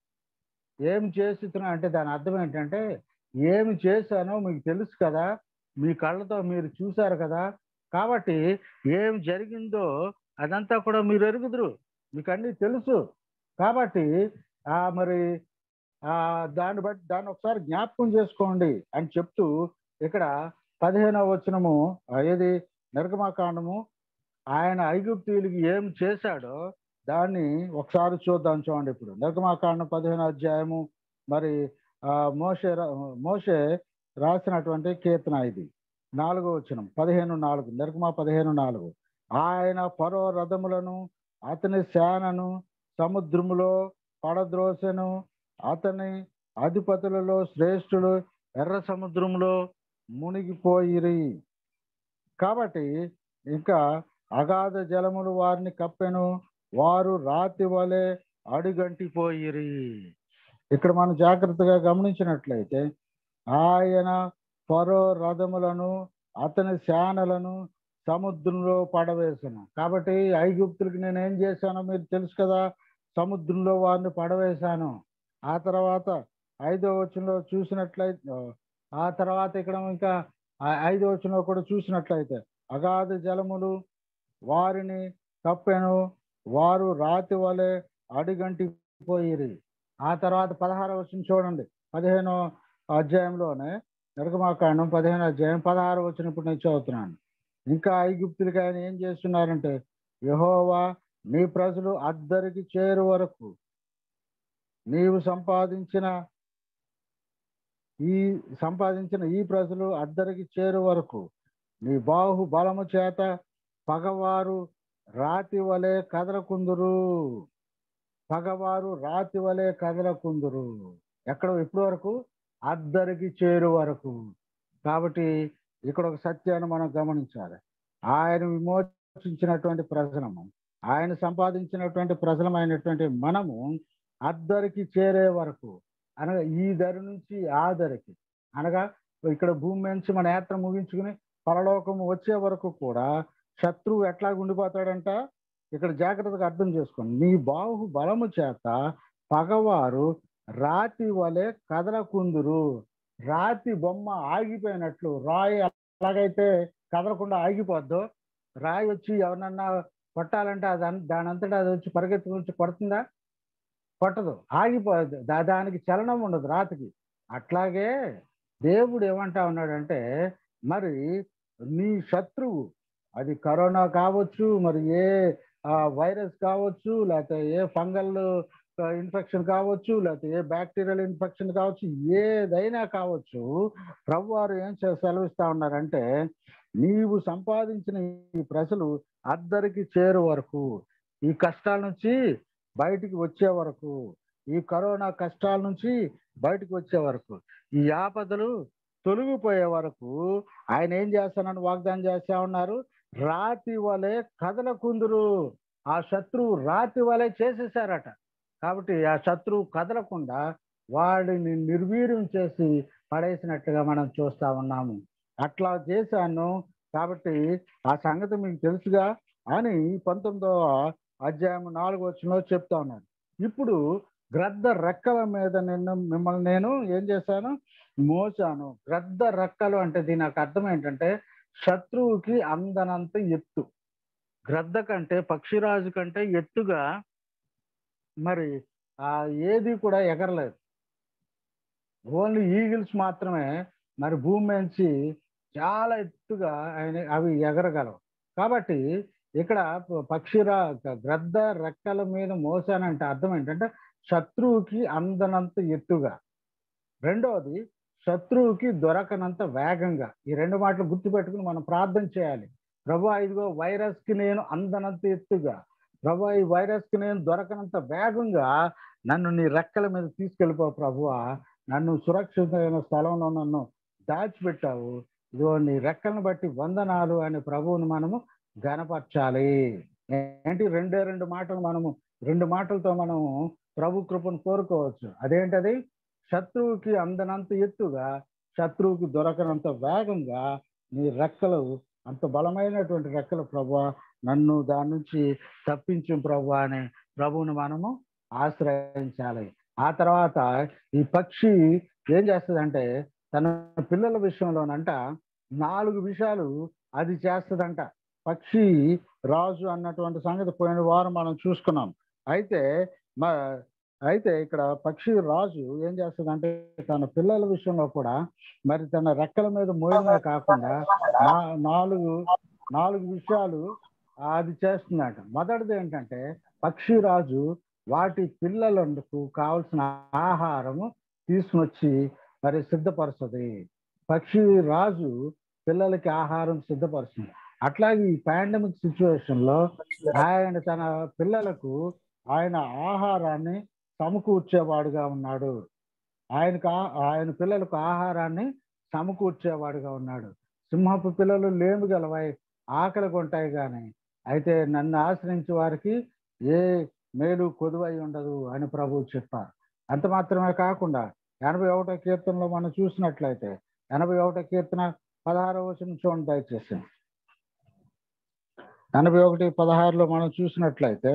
ఏం చేస్తున్నా అంటే దాని అర్థం ఏంటంటే ఏమి చేశానో మీకు తెలుసు కదా మీ కళ్ళతో మీరు చూశారు కదా కాబట్టి ఏం జరిగిందో అదంతా కూడా మీరు ఎరుగుదురు మీకు అన్నీ తెలుసు కాబట్టి ఆ మరి ఆ దాన్ని బట్టి దాన్ని ఒకసారి జ్ఞాపకం చేసుకోండి అని చెప్తూ ఇక్కడ పదిహేనవ వచనము ఆ, ఏది నిర్గమాకాండము ఆయన ఐగుప్తీయులకి ఏం చేశాడో దాన్ని ఒకసారి చూద్దాం చూడండి ఇప్పుడు నిర్గమాకాండం పదిహేను అధ్యాయము మరి ఆ, మోషే రా- మోషే రాసినటువంటి కీర్తన ఇది నాలుగో వచనం పదిహేను నాలుగు నిర్గమా పదిహేను నాలుగు ఆయన పరో రథములను అతని సేనను సముద్రములో పడద్రోసెను అతని అధిపతులలో శ్రేష్ఠులు ఎర్ర సముద్రంలో మునిగిపోయిరి కాబట్టి ఇంకా అగాధ జలములు వారిని కప్పెను వారు రాతి వలె అడుగంటిపోయిరి ఇక్కడ మనం జాగ్రత్తగా గమనించినట్లయితే ఆయన పరో రథములను అతని శానలను సముద్రంలో పడవేశాను కాబట్టి ఐగుప్తులకి నేను ఏం చేశానో మీరు తెలుసు కదా సముద్రంలో వారిని పడవేశాను ఆ తర్వాత ఐదో వచనంలో చూసినట్లయితే ఆ తర్వాత ఇక్కడ ఇంకా ఆ- ఐదో వచనంలో కూడా చూసినట్లయితే అగాధ జలములు వారిని కప్పెను వారు రాతి వలె అడిగంటిపోయిరి ఆ తర్వాత పదహారవ వచనం చూడండి పదిహేనో అధ్యాయంలోనే నిర్గమాకాండం పదిహేను అధ్యాయం పదహారు వచ్చిన ఇప్పుడు నేను చదువుతున్నాను ఇంకా ఐగుప్తులకి ఆయన ఏం చేస్తున్నారంటే యహోవా నీ ప్రజలు అద్దరికి చేరు వరకు నీవు సంపాదించిన ఈ సంపాదించిన ఈ ప్రజలు అద్దరికి చేరు వరకు నీ బాహు బలము చేత పగవారు రాతి వలె కదలకుందురు పగవారు రాతి వలె కదలకుందురు ఎక్కడ ఎప్పటి వరకు అద్దరికి చేరు వరకు కాబట్టి ఇక్కడ ఒక సత్యాన్ని మనం గమనించాలి ఆయన విమోచించినటువంటి ప్రజలము ఆయన సంపాదించినటువంటి ప్రజలమైనటువంటి మనము అద్దరికి చేరే వరకు అనగా ఈ దరి నుంచి ఆ దరికి అనగా ఇక్కడ భూమి నుంచి మన యాత్ర ముగించుకుని పరలోకము వచ్చే వరకు కూడా శత్రువు ఎట్లా ఉండిపోతాడంట ఇక్కడ జాగ్రత్తగా అర్థం చేసుకోండి నీ బాహు బలము చేత పగవారు రాతి వలె కదలకుందురు రాతి బొమ్మ ఆగిపోయినట్లు రాయి ఎలాగైతే కదలకుండా ఆగిపోద్దో రాయి వచ్చి ఎవరినన్నా కొట్టాలంటే అది అన్- దాని అంతటా అది వచ్చి పరిగెత్తుకు వచ్చి కొడుతుందా కొట్టదు ఆగిపోదు దా- దానికి చలనం ఉండదు రాతికి అట్లాగే దేవుడు ఏమంటా ఉన్నాడంటే మరి నీ శత్రువు అది కరోనా కావచ్చు మరి ఏ ఆ, వైరస్ కావచ్చు లేకపోతే ఏ ఫంగల్ ఇన్ఫెక్షన్ కావచ్చు లేకపోతే ఏ బ్యాక్టీరియల్ ఇన్ఫెక్షన్ కావచ్చు ఏదైనా కావచ్చు ప్రభు వారు ఏం చే- సెలవిస్తా ఉన్నారంటే నీవు సంపాదించిన ఈ ప్రజలు అద్దరికి చేరు వరకు ఈ కష్టాల నుంచి బయటికి వచ్చే వరకు ఈ కరోనా కష్టాల నుంచి బయటికి వచ్చే వరకు ఈ ఆపదలు తొలగిపోయే వరకు ఆయన ఏం చేస్తానని వాగ్దానం చేస్తా ఉన్నారు రాతి వలె కదలకుందురు ఆ శత్రువు రాతి వలె చేసేసారట కాబట్టి ఆ శత్రువు కదలకుండా వాడిని నిర్వీర్యం చేసి పడేసినట్టుగా మనం చూస్తా ఉన్నాము అట్లా చేశాను కాబట్టి ఆ సంగతి మీకు తెలుసుగా అని పంతొమ్మిదవ అధ్యాయం నాలుగు వచ్చినలో చెప్తా ఉన్నాను ఇప్పుడు గ్రద్ద రెక్కల మీద నిన్ను మిమ్మల్ని నేను ఏం చేశాను మోసాను గ్రద్ద రెక్కలు అంటే దీని నాకు అర్థం ఏంటంటే శత్రువుకి అందనంత ఎత్తు గ్రద్ద కంటే పక్షిరాజు కంటే ఎత్తుగా మరి ఆ ఏది కూడా ఎగరలేదు ఓన్లీ ఈగిల్స్ మాత్రమే మరి భూమి నుంచి చాలా ఎత్తుగా ఆయన అవి ఎగరగలవు కాబట్టి ఇక్కడ పక్షిరా గ్రద్ద రెక్కల మీద మోసానంటే అర్థం ఏంటంటే శత్రువుకి అందనంత ఎత్తుగా రెండవది శత్రువుకి దొరకనంత వేగంగా ఈ రెండు మాటలు గుర్తుపెట్టుకుని మనం ప్రార్థన చేయాలి ప్రభు ఇదిగో వైరస్ కి నేను అందనంత ఎత్తుగా ప్రభు ఈ వైరస్ కి నేను దొరకనంత వేగంగా నన్ను నీ రెక్కల మీద తీసుకెళ్ళిపో ప్రభువా నన్ను సురక్షితమైన స్థలంలో నన్ను దాచిపెట్టావు ఇదిగో నీ రెక్కలను బట్టి వందనాలు అనే ప్రభువుని మనము గనపరచాలి ఏంటి రెండే రెండు మాటలు మనము రెండు మాటలతో మనము ప్రభు కృపను కోరుకోవచ్చు అదేంటది శత్రువుకి అందనంత ఎత్తుగా శత్రువుకి దొరకనంత వేగంగా నీ రెక్కలు అంత బలమైనటువంటి రెక్కలు ప్రభు నన్ను దాని నుంచి తప్పించు ప్రభు అనే ప్రభువుని మనము ఆశ్రయించాలి ఆ తర్వాత ఈ పక్షి ఏం చేస్తుందంటే తన పిల్లల విషయంలోనంట నాలుగు విషయాలు అది చేస్తుందంట పక్షి రాజు అన్నటువంటి సంగతి పోయిన వారం మనం చూసుకున్నాం అయితే మా అయితే ఇక్కడ పక్షి రాజు ఏం చేస్తుందంటే తన పిల్లల విషయంలో కూడా మరి తన రెక్కల మీద మోయడమే కాకుండా నా- నాలుగు నాలుగు విషయాలు అది చేస్తుందంట మొదటిది ఏంటంటే పక్షి రాజు వాటి పిల్లలకు కావలసిన ఆహారము తీసుకొచ్చి మరి సిద్ధపరుస్తుంది పక్షి రాజు పిల్లలకి ఆహారం సిద్ధపరుస్తుంది అట్లాగే ఈ పాండమిక్ సిచ్యువేషన్ లో ఆయన తన పిల్లలకు ఆయన ఆహారాన్ని సమకూర్చేవాడుగా ఉన్నాడు ఆయనకు ఆ- ఆయన పిల్లలకు ఆహారాన్ని సమకూర్చేవాడుగా ఉన్నాడు సింహపు పిల్లలు లేమి గలవై ఆకలి కొంటాయి కానీ అయితే నన్ను ఆశ్రయించే వారికి ఏ మేలు కొదువై ఉండదు అని ప్రభువు చెప్పారు అంత మాత్రమే కాకుండా ఎనభై ఒకటో కీర్తనలో మనం చూసినట్లయితే ఎనభై ఒకటో కీర్తన పదహారో వచ్చిన చూడండి దయచేసి ఎనభై ఒకటి పదహారులో మనం చూసినట్లయితే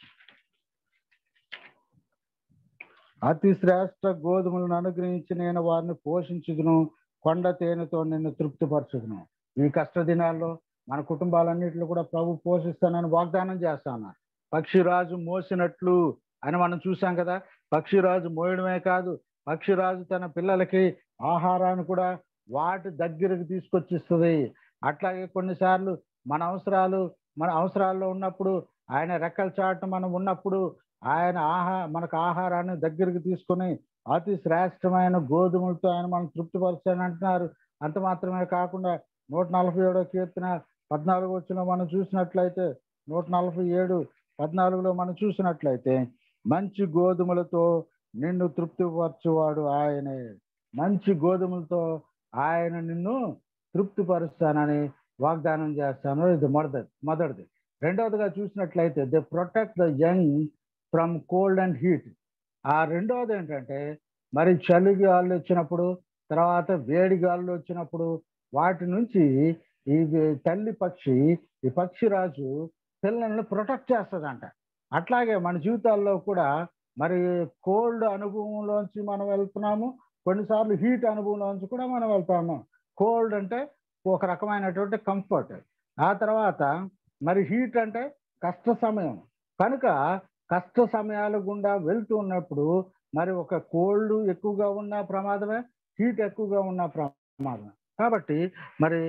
అతి శ్రేష్ట గోధుమలను అనుగ్రహించి నేను వారిని పోషించుదును కొండ తేనెతో నిన్ను తృప్తిపరచుదును ఈ కష్ట దినాల్లో మన కుటుంబాలన్నింటిలో కూడా ప్రభు పోషిస్తానని వాగ్దానం చేస్తాను పక్షిరాజు మోసినట్లు అని మనం చూసాం కదా పక్షిరాజు మోయడమే కాదు పక్షిరాజు తన పిల్లలకి ఆహారాన్ని కూడా వాటి దగ్గరకు తీసుకొచ్చిస్తుంది అట్లాగే కొన్నిసార్లు మన అవసరాలు మన అవసరాల్లో ఉన్నప్పుడు ఆయన రెక్కల చాటు మనం ఉన్నప్పుడు ఆయన ఆహా మనకు ఆహారాన్ని దగ్గరికి తీసుకొని అతి శ్రేష్టమైన గోధుమలతో ఆయన మనం తృప్తిపరచాలని అంటున్నారు అంత మాత్రమే కాకుండా నూట నలభై ఏడో కీర్తన పద్నాలుగు వచ్చిన మనం చూసినట్లయితే నూట నలభై ఏడు పద్నాలుగులో మనం చూసినట్లయితే మంచి గోధుమలతో నిన్ను తృప్తిపరచువాడు ఆయనే మంచి గోధుమలతో ఆయన నిన్ను తృప్తిపరుస్తానని వాగ్దానం చేస్తాను ఇది మొదటి మొదటిది రెండవదిగా చూసినట్లయితే they protect the young from cold and heat ఆ రెండవది ఏంటంటే మరి చలి గాలు వచ్చినప్పుడు తర్వాత వేడి గాలు వచ్చినప్పుడు వాటి నుంచి ఈ తల్లి పక్షి ఈ పక్షిరాజు పిల్లల్ని ప్రొటెక్ట్ చేస్తుందంట అట్లాగే మన జీవితాల్లో కూడా మరి కోల్డ్ అనుభవంలోంచి మనం వెళ్తున్నాము కొన్నిసార్లు హీట్ అనుభవంలోంచి కూడా మనం వెళ్తాము కోల్డ్ అంటే ఒక రకమైనటువంటి కంఫర్ట్ ఆ తర్వాత మరి హీట్ అంటే కష్ట సమయం కనుక కష్ట సమయాల గుండా వెళ్తూ ఉన్నప్పుడు మరి ఒక కోల్డ్ ఎక్కువగా ఉన్న ప్రమాదమే హీట్ ఎక్కువగా ఉన్న ప్రమాదమే కాబట్టి మరి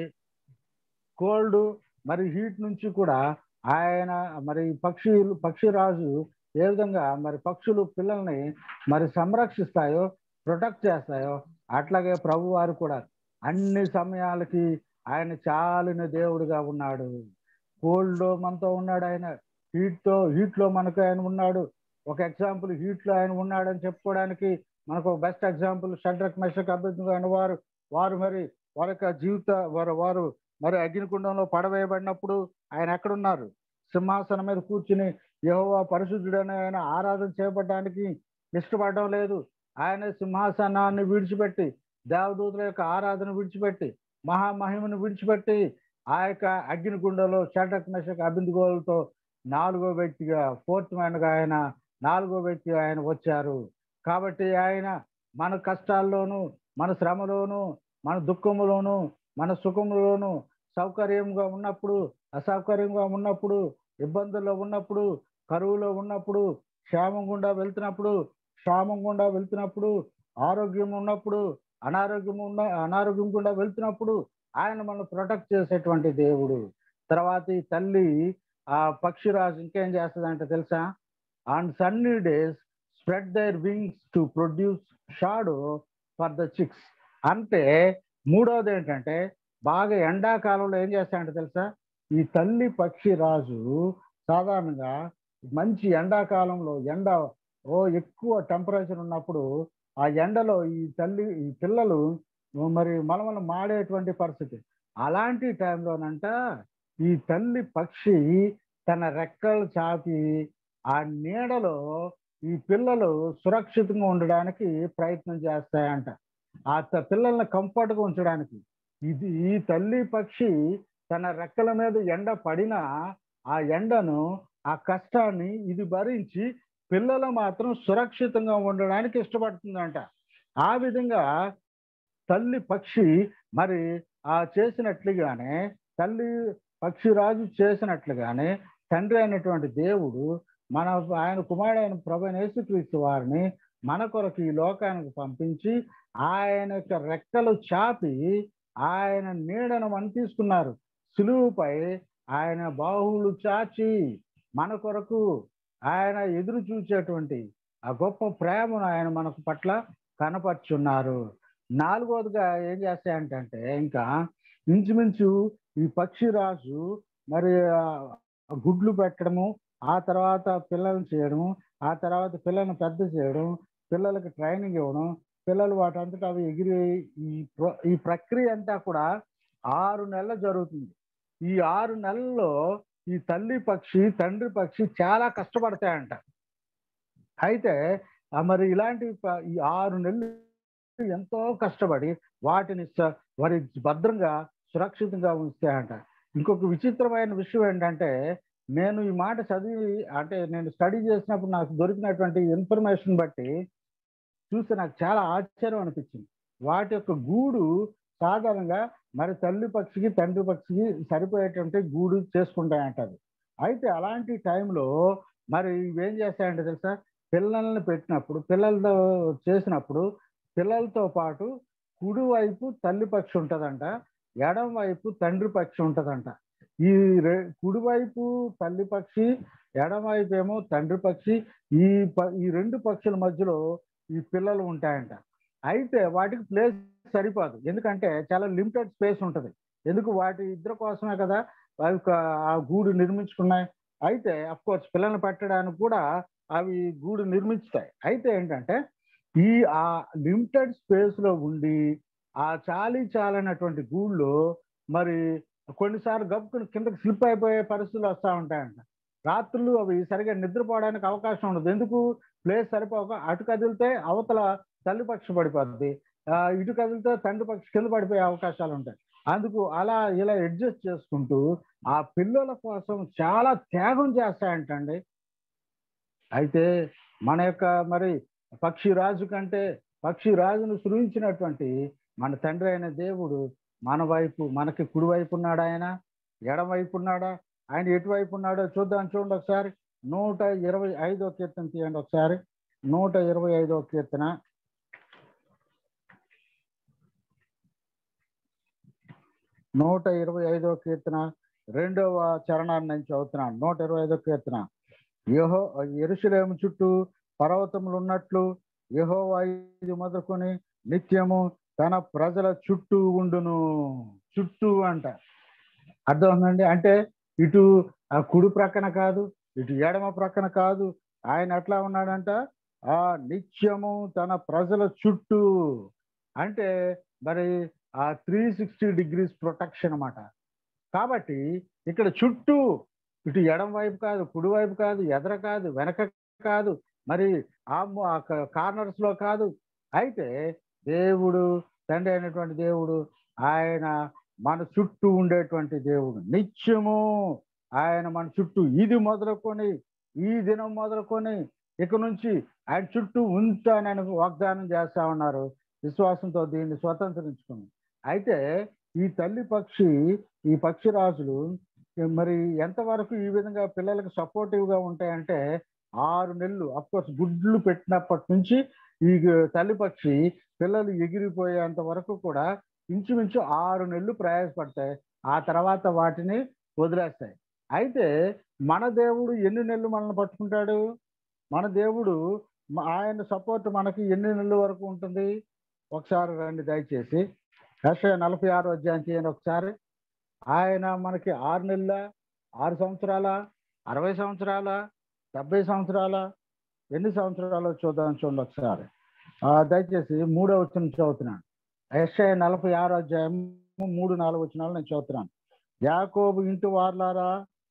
కోల్డ్ మరి హీట్ నుంచి కూడా ఆయన మరి పక్షులు పక్షిరాజు ఏ విధంగా మరి పక్షులు పిల్లల్ని మరి సంరక్షిస్తాయో ప్రొటెక్ట్ చేస్తాయో అట్లాగే ప్రభు వారు కూడా అన్ని సమయాలకి ఆయన చాలిన దేవుడిగా ఉన్నాడు కోల్డ్లో మనతో ఉన్నాడు ఆయన హీట్తో హీట్లో మనకు ఆయన ఉన్నాడు ఒక ఎగ్జాంపుల్ హీట్లో ఆయన ఉన్నాడని చెప్పుకోవడానికి మనకు ఒక బెస్ట్ ఎగ్జాంపుల్ షడ్రక్ మెషక్ అభ్యర్థి అయిన వారు వారు మరి వారి యొక్క జీవిత వారు వారు మరి అగ్నికుండంలో పడవేయబడినప్పుడు ఆయన ఎక్కడున్నారు సింహాసనం మీద కూర్చుని యహోవా పరిశుద్ధుడని ఆయన ఆరాధన చేపట్టడానికి ఇష్టపడడం లేదు ఆయన సింహాసనాన్ని విడిచిపెట్టి దేవదూతుల యొక్క ఆరాధన విడిచిపెట్టి మహామహిమను విడిచిపెట్టి ఆ యొక్క అగ్నిగుండలో షటక్ మెషక్ అభిందుగోలతో నాలుగో వ్యక్తిగా ఫోర్త్ మ్యాన్గా ఆయన నాలుగో వ్యక్తిగా ఆయన వచ్చారు కాబట్టి ఆయన మన కష్టాల్లోనూ మన శ్రమలోను మన దుఃఖములోను మన సుఖములోను సౌకర్యంగా ఉన్నప్పుడు అసౌకర్యంగా ఉన్నప్పుడు ఇబ్బందుల్లో ఉన్నప్పుడు కరువులో ఉన్నప్పుడు క్షేమం గుండా వెళ్తున్నప్పుడు క్షేమం గుండా వెళ్తున్నప్పుడు ఆరోగ్యం ఉన్నప్పుడు అనారోగ్యం ఉన్న అనారోగ్యం గుండా వెళ్తున్నప్పుడు ఆయన మనల్ని ప్రొటెక్ట్ చేసేటువంటి దేవుడు తర్వాత ఈ తల్లి ఆ పక్షిరాజు ఇంకేం చేస్తుందంటే తెలుసా on sunny days spread their wings to produce shadow for the chicks అంటే మూడవది ఏంటంటే బాగా ఎండాకాలంలో ఏం చేస్తాయంటే తెలుసా ఈ తల్లి పక్షి రాజు సాధారణంగా మంచి ఎండాకాలంలో ఎండ ఓ ఎక్కువ టెంపరేచర్ ఉన్నప్పుడు ఆ ఎండలో ఈ తల్లి ఈ పిల్లలు మరి మలమల మాడేటువంటి పరిస్థితి అలాంటి టైంలోనంట ఈ తల్లి పక్షి తన రెక్కలు చాపి ఆ నీడలో ఈ పిల్లలు సురక్షితంగా ఉండడానికి ప్రయత్నం చేస్తాయంట ఆ పిల్లల్ని కంఫర్ట్గా ఉంచడానికి ఇది ఈ తల్లి పక్షి తన రెక్కల మీద ఎండ పడినా ఆ ఎండను ఆ కష్టాన్ని ఇది భరించి పిల్లలు మాత్రం సురక్షితంగా ఉండడానికి ఇష్టపడుతుందంట ఆ విధంగా తల్లి పక్షి మరి ఆ చేసినట్లుగానే తల్లి పక్షిరాజు చేసినట్లుగానే తండ్రి అయినటువంటి దేవుడు మన ఆయన కుమారుడైన ప్రభు యేసుక్రీస్తు వారిని మన కొరకు ఈ లోకానికి పంపించి ఆయన యొక్క రెక్కలు చాపి ఆయన నీడను మనం తీసుకున్నారు సులువుపై ఆయన బాహువులు చాచి మన కొరకు ఆయన ఎదురు చూసేటువంటి ఆ గొప్ప ప్రేమను ఆయన మనకు పట్ల కనపరుచున్నారు నాలుగోదిగా ఏం చేస్తాయంటే ఇంకా ఇంచుమించు ఈ పక్షిరాజు మరి గుడ్లు పెట్టడము ఆ తర్వాత పిల్లల్ని చేయడము ఆ తర్వాత పిల్లల్ని పెద్ద చేయడం పిల్లలకి ట్రైనింగ్ ఇవ్వడం పిల్లలు వాటంతటా అవి ఎగిరి ఈ ఈ ప్రక్రియ అంతా కూడా ఆరు నెలలు జరుగుతుంది ఈ ఆరు నెలల్లో ఈ తల్లి పక్షి తండ్రి పక్షి చాలా కష్టపడతాయంట అయితే ఆ మరి ఇలాంటి ప- ఈ ఆరు నెలలు ఎంతో కష్టపడి వాటిని స- వారి భద్రంగా సురక్షితంగా ఉంచుతాయంట ఇంకొక విచిత్రమైన విషయం ఏంటంటే నేను ఈ మాట చదివి అంటే నేను స్టడీ చేసినప్పుడు నాకు దొరికినటువంటి ఇన్ఫర్మేషన్ బట్టి చూస్తే నాకు చాలా ఆశ్చర్యం అనిపించింది వాటి యొక్క గూడు సాధారణంగా మరి తల్లి పక్షికి తండ్రి పక్షికి సరిపోయేటువంటి గూడు చేసుకుంటాయంట అది అయితే అలాంటి టైంలో మరి ఇవేం చేస్తాయంటే తెలుసా పిల్లల్ని పెట్టినప్పుడు పిల్లలతో చేసినప్పుడు పిల్లలతో పాటు కుడి వైపు తల్లి పక్షి ఉంటుందంట ఎడం వైపు తండ్రి పక్షి ఉంటుందంట ఈ రె కుడివైపు తల్లి పక్షి ఎడమవైపు ఏమో తండ్రి పక్షి ఈ ప ఈ రెండు పక్షుల మధ్యలో ఈ పిల్లలు ఉంటాయంట అయితే వాటికి ప్లేస్ సరిపోదు ఎందుకంటే చాలా లిమిటెడ్ స్పేస్ ఉంటుంది ఎందుకు వాటి ఇద్దరు కోసమే కదా అవి ఒక- ఆ గూడు నిర్మించుకున్నాయి అయితే అఫ్ కోర్స్ పిల్లల్ని పెట్టడానికి కూడా అవి గూడు నిర్మించుతాయి అయితే ఏంటంటే ఈ ఆ లిమిటెడ్ స్పేస్ లో ఉండి ఆ చాలీ చాలనటువంటి గూళ్ళు మరి కొన్నిసార్లు గబ్బుకుని కిందకి స్లిప్ అయిపోయే పరిస్థితులు వస్తూ ఉంటాయంట రాత్రులు అవి సరిగా నిద్రపోవడానికి అవకాశం ఉండదు ఎందుకు ప్లేస్ సరిపోక అటు కదిలితే అవతల తల్లి పక్షి పడిపోద్ది ఆ, ఇటు కదిలితే తండ్రి పక్షి కింద పడిపోయే అవకాశాలు ఉంటాయి అందుకు అలా ఇలా అడ్జస్ట్ చేసుకుంటూ ఆ పిల్లల కోసం చాలా త్యాగం చేస్తాయంటండి అయితే మన యొక్క మరి పక్షి రాజు కంటే పక్షి రాజును సృజించినటువంటి మన తండ్రి అయిన దేవుడు మన వైపు మనకి కుడి వైపు ఉన్నాడా ఆయన ఎడం వైపు ఉన్నాడా ఆయన ఎటువైపు ఉన్నాడో చూద్దాం చూడండి ఒకసారి నూట ఇరవై ఐదో కీర్తన తీయండి ఒకసారి నూట ఇరవై ఐదో కీర్తన నూట ఇరవై ఐదో కీర్తన రెండవ చరణాన్ని నేను చదువుతున్నాను నూట ఇరవై ఐదో కీర్తన యహో ఎరుసలేము చుట్టూ పర్వతములు ఉన్నట్లు యహో ఇది మొదలుకొని నిత్యము తన ప్రజల చుట్టూ ఉండును చుట్టూ అంట అర్థమవుతుందండి అంటే ఇటు ఆ కుడి ప్రక్కన కాదు ఇటు ఎడమ ప్రక్కన కాదు ఆయన ఎట్లా ఉన్నాడంట ఆ నిత్యము తన ప్రజల చుట్టూ అంటే మరి ఆ త్రీ సిక్స్టీ డిగ్రీస్ ప్రొటెక్షన్ అన్నమాట కాబట్టి ఇక్కడ చుట్టూ ఇటు ఎడం వైపు కాదు కుడి వైపు కాదు ఎదర కాదు వెనక కాదు మరి ఆ కార్నర్స్ లో కాదు అయితే దేవుడు తండ్రి అయినటువంటి దేవుడు ఆయన మన చుట్టూ ఉండేటువంటి దేవుడు నిత్యము ఆయన మన చుట్టూ ఇది మొదలుకొని ఈ దినం మొదలుకొని ఇక నుంచి ఆయన చుట్టూ ఉంటానని వాగ్దానం చేస్తా ఉన్నారు విశ్వాసంతో దీన్ని స్వతంత్రించుకుని అయితే ఈ తల్లి పక్షి ఈ పక్షి రాజులు మరి ఎంతవరకు ఈ విధంగా పిల్లలకు సపోర్టివ్ గా ఉంటాయంటే ఆరు నెలలు కోర్స్ గుడ్లు పెట్టినప్పటి నుంచి ఈ తల్లి పక్షి పిల్లలు ఎగిరిపోయేంత వరకు కూడా ఇంచుమించు ఆరు నెలలు ప్రయాసపడతాయి ఆ తర్వాత వాటిని వదిలేస్తాయి అయితే మన దేవుడు ఎన్ని నెలలు మనల్ని పట్టుకుంటాడు మన దేవుడు ఆయన సపోర్ట్ మనకి ఎన్ని నెలల వరకు ఉంటుంది ఒకసారి రండి దయచేసి యశ నలభై ఆరు అధ్యాయం చేయండి ఒకసారి ఆయన మనకి ఆరు నెలల ఆరు సంవత్సరాల అరవై సంవత్సరాల డెబ్బై సంవత్సరాల ఎన్ని సంవత్సరాలు చూద్దాం చూడండి ఒకసారి దయచేసి మూడో వచ్చిన చదువుతున్నాను యశ నలభై ఆరు అధ్యాయం మూడు నాలుగు వచ్చినాలు నేను చదువుతున్నాను యాకోబు ఇంటి వార్లారా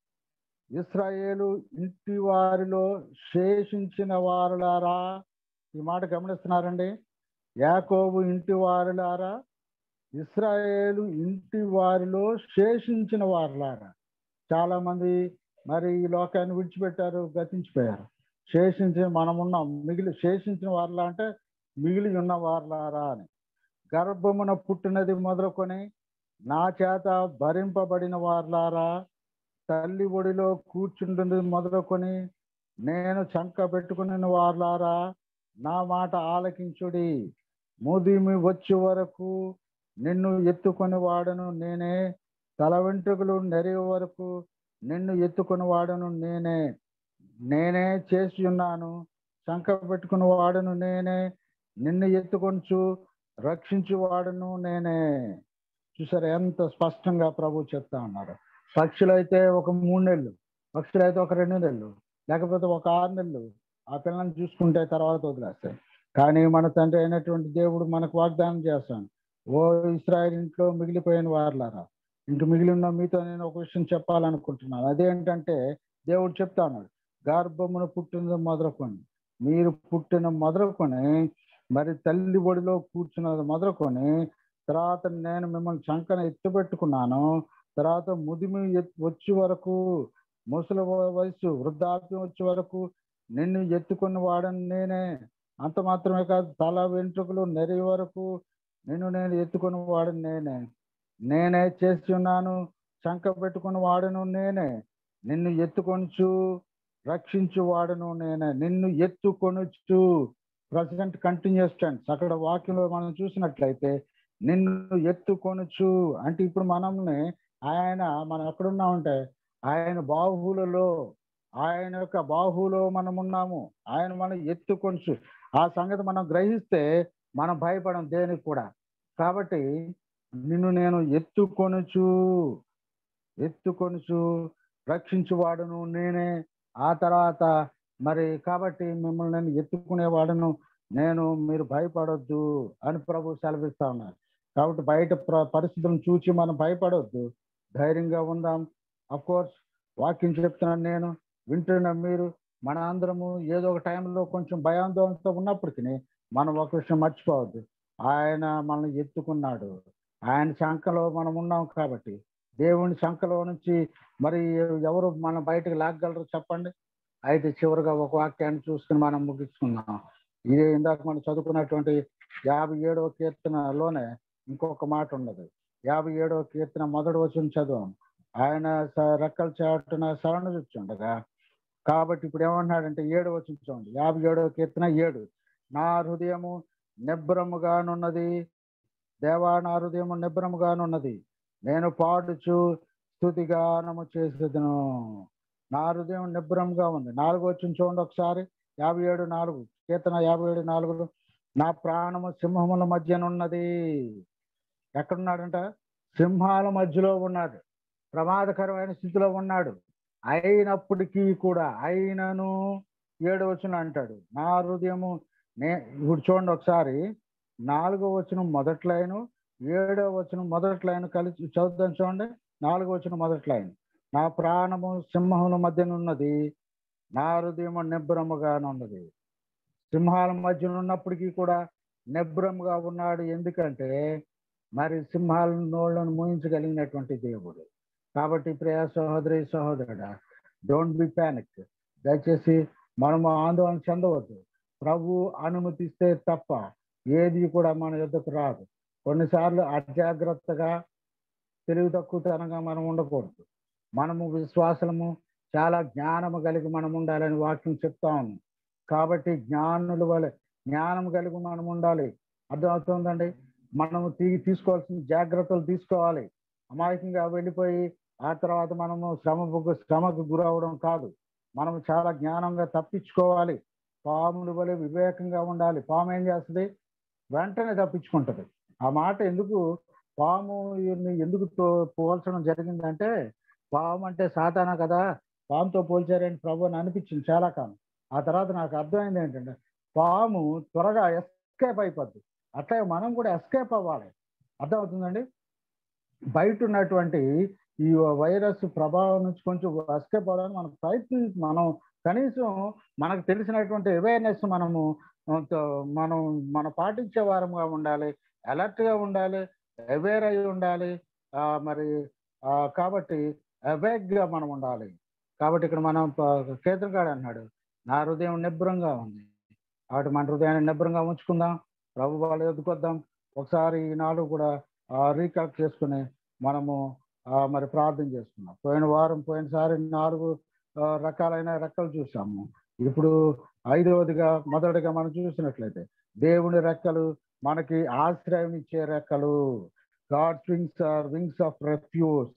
ఇస్రాయేలు ఇంటి వారిలో శేషించిన వారులారా ఈ మాట గమనిస్తున్నారండి యాకోబు ఇంటి వారులారా ఇస్రాయేలు ఇంటి వారిలో శేషించిన వారులారా చాలా మంది మరి ఈ లోకాన్ని విడిచిపెట్టారు గతించిపోయారు శేషించిన మనమున్నాం మిగిలి శేషించిన వారులా అంటే మిగిలి ఉన్న వారులారా అని గర్భమున పుట్టినది మొదలుకొని నా చేత భరింపబడిన వారులారా తల్లి ఒడిలో కూర్చుంటుంది మొదలుకొని నేను చంక పెట్టుకుని వారులారా నా మాట ఆలకించుడి ముదిమి వచ్చే వరకు నిన్ను ఎత్తుకొని వాడను నేనే తల వెంట్రుకలు నెరిగే వరకు నిన్ను ఎత్తుకొని వాడను నేనే నేనే చేసి ఉన్నాను శంక పెట్టుకుని వాడను నేనే నిన్ను ఎత్తుకొంచు రక్షించు వాడను నేనే చూసారు ఎంత స్పష్టంగా ప్రభు చెప్తా ఉన్నారు పక్షులైతే ఒక మూడు నెలలు పక్షులైతే ఒక రెండు నెలలు లేకపోతే ఒక ఆరు నెలలు ఆ పిల్లల్ని చూసుకుంటే తర్వాత వదిలేస్తాయి కానీ మన తండ్రి అయినటువంటి దేవుడు మనకు వాగ్దానం చేస్తాను ఓ ఇస్రాయల్ ఇంట్లో మిగిలిపోయిన వారులారా ఇంక మిగిలి ఉన్న మీతో నేను ఒక విషయం చెప్పాలనుకుంటున్నాను అదేంటంటే దేవుడు చెప్తా ఉన్నాడు గర్భమును పుట్టిన మొదలుకొని మీరు పుట్టిన మొదలుకొని మరి తల్లి ఒడిలో కూర్చున్నది మొదలుకొని తర్వాత నేను మిమ్మల్ని చంకన ఎత్తుపెట్టుకున్నాను తర్వాత ముదిమి ఎత్- వచ్చే వరకు ముసలి వయసు వృద్ధాప్యం వచ్చే వరకు నిన్ను ఎత్తుకుని వాడని నేనే అంత మాత్రమే కాదు తల వెంట్రుకలు నెరి వరకు నిన్ను నేను ఎత్తుకుని వాడని నేనే నేనే చేసి ఉన్నాను చంక పెట్టుకుని వాడను నేనే నిన్ను ఎత్తుకొనుచు రక్షించు వాడను నేనే నిన్ను ఎత్తుకొనుచు ప్రజెంట్ కంటిన్యూస్ టెన్స్ అక్కడ వాక్యంలో మనం చూసినట్లయితే నిన్ను ఎత్తుకొనుచు అంటే ఇప్పుడు మనల్ని ఆయన మనం ఎక్కడున్నామంటే ఆయన బాహువులలో ఆయన యొక్క బాహువులో మనం ఉన్నాము ఆయన మనం ఎత్తుకొనుచు ఆ సంగతి మనం గ్రహిస్తే మనం భయపడం దేనికి కూడా కాబట్టి నిన్ను నేను ఎత్తుకొనుచు ఎత్తుకొనుచు రక్షించువాడును నేనే ఆ తర్వాత మరి కాబట్టి మిమ్మల్ని నేను ఎత్తుకునేవాడును నేను మీరు భయపడొద్దు అని ప్రభు సెలవిస్తా ఉన్నారు కాబట్టి బయట ప్ర- పరిస్థితులను చూసి మనం భయపడొద్దు ధైర్యంగా ఉందాం అఫ్ కోర్స్ వాక్యం చెప్తున్నాను నేను వింటున్న మీరు మన అందరము ఏదో ఒక టైంలో కొంచెం భయాందోళనతో ఉన్నప్పటికీ మనం ఒక విషయం మర్చిపోవద్దు ఆయన మనల్ని ఎత్తుకున్నాడు ఆయన శంఖలో మనం ఉన్నాం కాబట్టి దేవుని శంఖలో నుంచి మరి ఎవరు మనం బయటకు లాగగలరు చెప్పండి అయితే చివరిగా ఒక వాక్యాన్ని చూసుకుని మనం ముగించుకుందాం ఇదే ఇందాక మనం చదువుకున్నటువంటి యాభై ఏడవ కీర్తనలోనే ఇంకొక మాట ఉన్నది యాభై ఏడవ కీర్తన మొదటి వచ్చిన చదువు ఆయన స- రెక్కల చాటున శరణ చూచుండగా కాబట్టి ఇప్పుడు ఏమన్నాడంటే ఏడు వచ్చి చూడండి యాభై ఏడవ కీర్తన ఏడు నా హృదయము నిబ్రముగానున్నది దేవా నా హృదయము నిబ్రముగానున్నది నేను పాడుచు స్థుతిగానము చేసేదను నా హృదయం నిబ్రంగా ఉంది నాలుగు వచ్చి చూడండి ఒకసారి యాభై ఏడు నాలుగు కీర్తన యాభై ఏడు నాలుగు నా ప్రాణము సింహముల మధ్యనున్నది ఎక్కడున్నాడంట సింహాల మధ్యలో ఉన్నాడు ప్రమాదకరమైన స్థితిలో ఉన్నాడు అయినప్పటికీ కూడా అయినను ఏడు వచ్చిన అంటాడు నా హృదయము నే ఇప్పుడు చూడండి ఒకసారి నాలుగో వచ్చిన మొదటి లైను ఏడో వచ్చిన మొదటి లైన్ కలిసి చదువుదాం చూడండి నాలుగో వచ్చిన మొదటి లైన్ నా ప్రాణము సింహముల మధ్యనున్నది నా హృదయము నిబ్రముగానున్నది సింహాల మధ్యన ఉన్నప్పటికీ కూడా నిబ్రముగా ఉన్నాడు ఎందుకంటే మరి సింహాల నోళ్లను మూయించగలిగినటువంటి దేవుడు కాబట్టి ప్రియ సహోదరి సహోదరుడా డోంట్ బి ప్యానిక్ దయచేసి మనము ఆందోళన చెందవద్దు ప్రభు అనుమతిస్తే తప్ప ఏది కూడా మన యుద్ధకు రాదు కొన్నిసార్లు అజాగ్రత్తగా తెలివి తక్కువతనంగా మనం ఉండకూడదు మనము విశ్వాసము చాలా జ్ఞానము కలిగి మనం ఉండాలని వాక్యం చెప్తా ఉంది కాబట్టి జ్ఞానుల వలె జ్ఞానం కలిగి మనం ఉండాలి అర్థమవుతుందండి మనము తీ తీసుకోవాల్సిన జాగ్రత్తలు తీసుకోవాలి అమాయకంగా వెళ్ళిపోయి ఆ తర్వాత మనము శ్రమ శ్రమకు గురవడం కాదు మనము చాలా జ్ఞానంగా తప్పించుకోవాలి పాముల వలె వివేకంగా ఉండాలి పాము ఏం చేస్తుంది వెంటనే తప్పించుకుంటది ఆ మాట ఎందుకు పాము ఈయన్ని ఎందుకు తో- పోల్చడం జరిగిందంటే పాము అంటే సాతాన కదా పాముతో పోల్చారని ప్రభు అని అనిపించింది చాలా కాలం ఆ తర్వాత నాకు అర్థమైంది ఏంటంటే పాము త్వరగా ఎస్కేప్ అయిపోద్ది అట్లా మనం కూడా ఎస్కేప్ అవ్వాలి అర్థమవుతుందండి బయట ఉన్నటువంటి ఈ వైరస్ ప్రభావం నుంచి కొంచెం ఎస్కేప్ అవ్వడానికి మనం ప్రయత్ని మనం కనీసం మనకు తెలిసినటువంటి అవేర్నెస్ మనము ఆ, త- మనం మనం పాటించే వారంగా ఉండాలి alert గా ఉండాలి అవేర్ అయి ఉండాలి ఆ, మరి ఆ, కాబట్టి awake గా మనం ఉండాలి కాబట్టి ఇక్కడ మనం కేతనగాడు అన్నాడు నా హృదయం నిబ్రంగా ఉంది కాబట్టి మన హృదయాన్ని నిబ్రంగా ఉంచుకుందాం ప్రభు వాళ్ళు ఎదుకొద్దాం ఒకసారి ఈనాడు కూడా రీకలెక్ట్ చేసుకుని మనము ఆ, మరి ప్రార్థన చేసుకున్నాం పోయిన వారం పోయినసారి నాలుగు ఆ, రకాలైన రెక్కలు చూసాము ఇప్పుడు ఐదవదిగా మొదటిగా మనం చూసినట్లయితే దేవుని రెక్కలు మనకి ఆశ్రయం ఇచ్చే రెక్కలు God wings are wings of refuge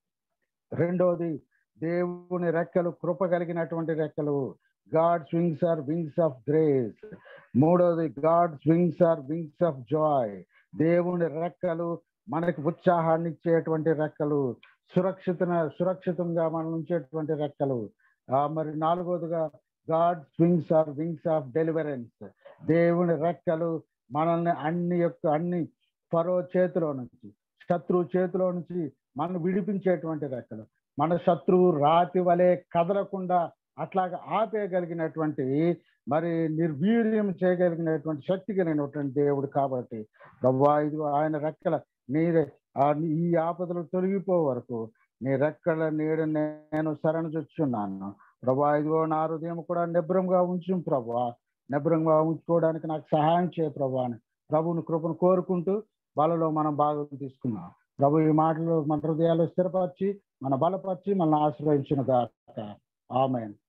రెండోది దేవుని రెక్కలు కృప కలిగినటువంటి రెక్కలు God wings are wings of grace మూడోది God wings are wings of joy దేవుని రెక్కలు మనకి ఉత్సాహాన్ని ఇచ్చేటువంటి రెక్కలు సురక్షిత సురక్షితంగా మనం ఉంచేటువంటి రెక్కలు ఆ, మరి నాలుగోదిగా God wings are wings of deliverance దేవుని రెక్కలు మనల్ని అన్ని యొక్క అన్ని ఫరో చేతిలో నుంచి శత్రువు చేతిలో నుంచి మనం విడిపించేటువంటి రెక్కలు మన శత్రువు రాతి వలె కదలకుండా అట్లాగా ఆపేయగలిగినటువంటి మరి నిర్వీర్యం చేయగలిగినటువంటి శక్తి కలిగినటువంటి దేవుడు కాబట్టి ప్రభా ఇదిగో ఆయన రెక్కల నీరే ఆ ఈ ఆపదలు తొలగిపో వరకు నీ రెక్కల నీడ నేను శరణు చొచ్చున్నాను ప్రభా ఇదిగో నా హృదయం కూడా నిబ్రంగా ఉంచు ప్రభా నిబ్రంగా ఉంచుకోవడానికి నాకు సహాయం చేయ ప్రభా అని ప్రభుని కృపను కోరుకుంటూ బలలో మనం భాగం తీసుకున్నాం ప్రభు ఈ మాటలు మన హృదయాలు స్థిరపరిచి మన బలపరిచి మనల్ని ఆశ్రయించిన దాకా ఆమెన్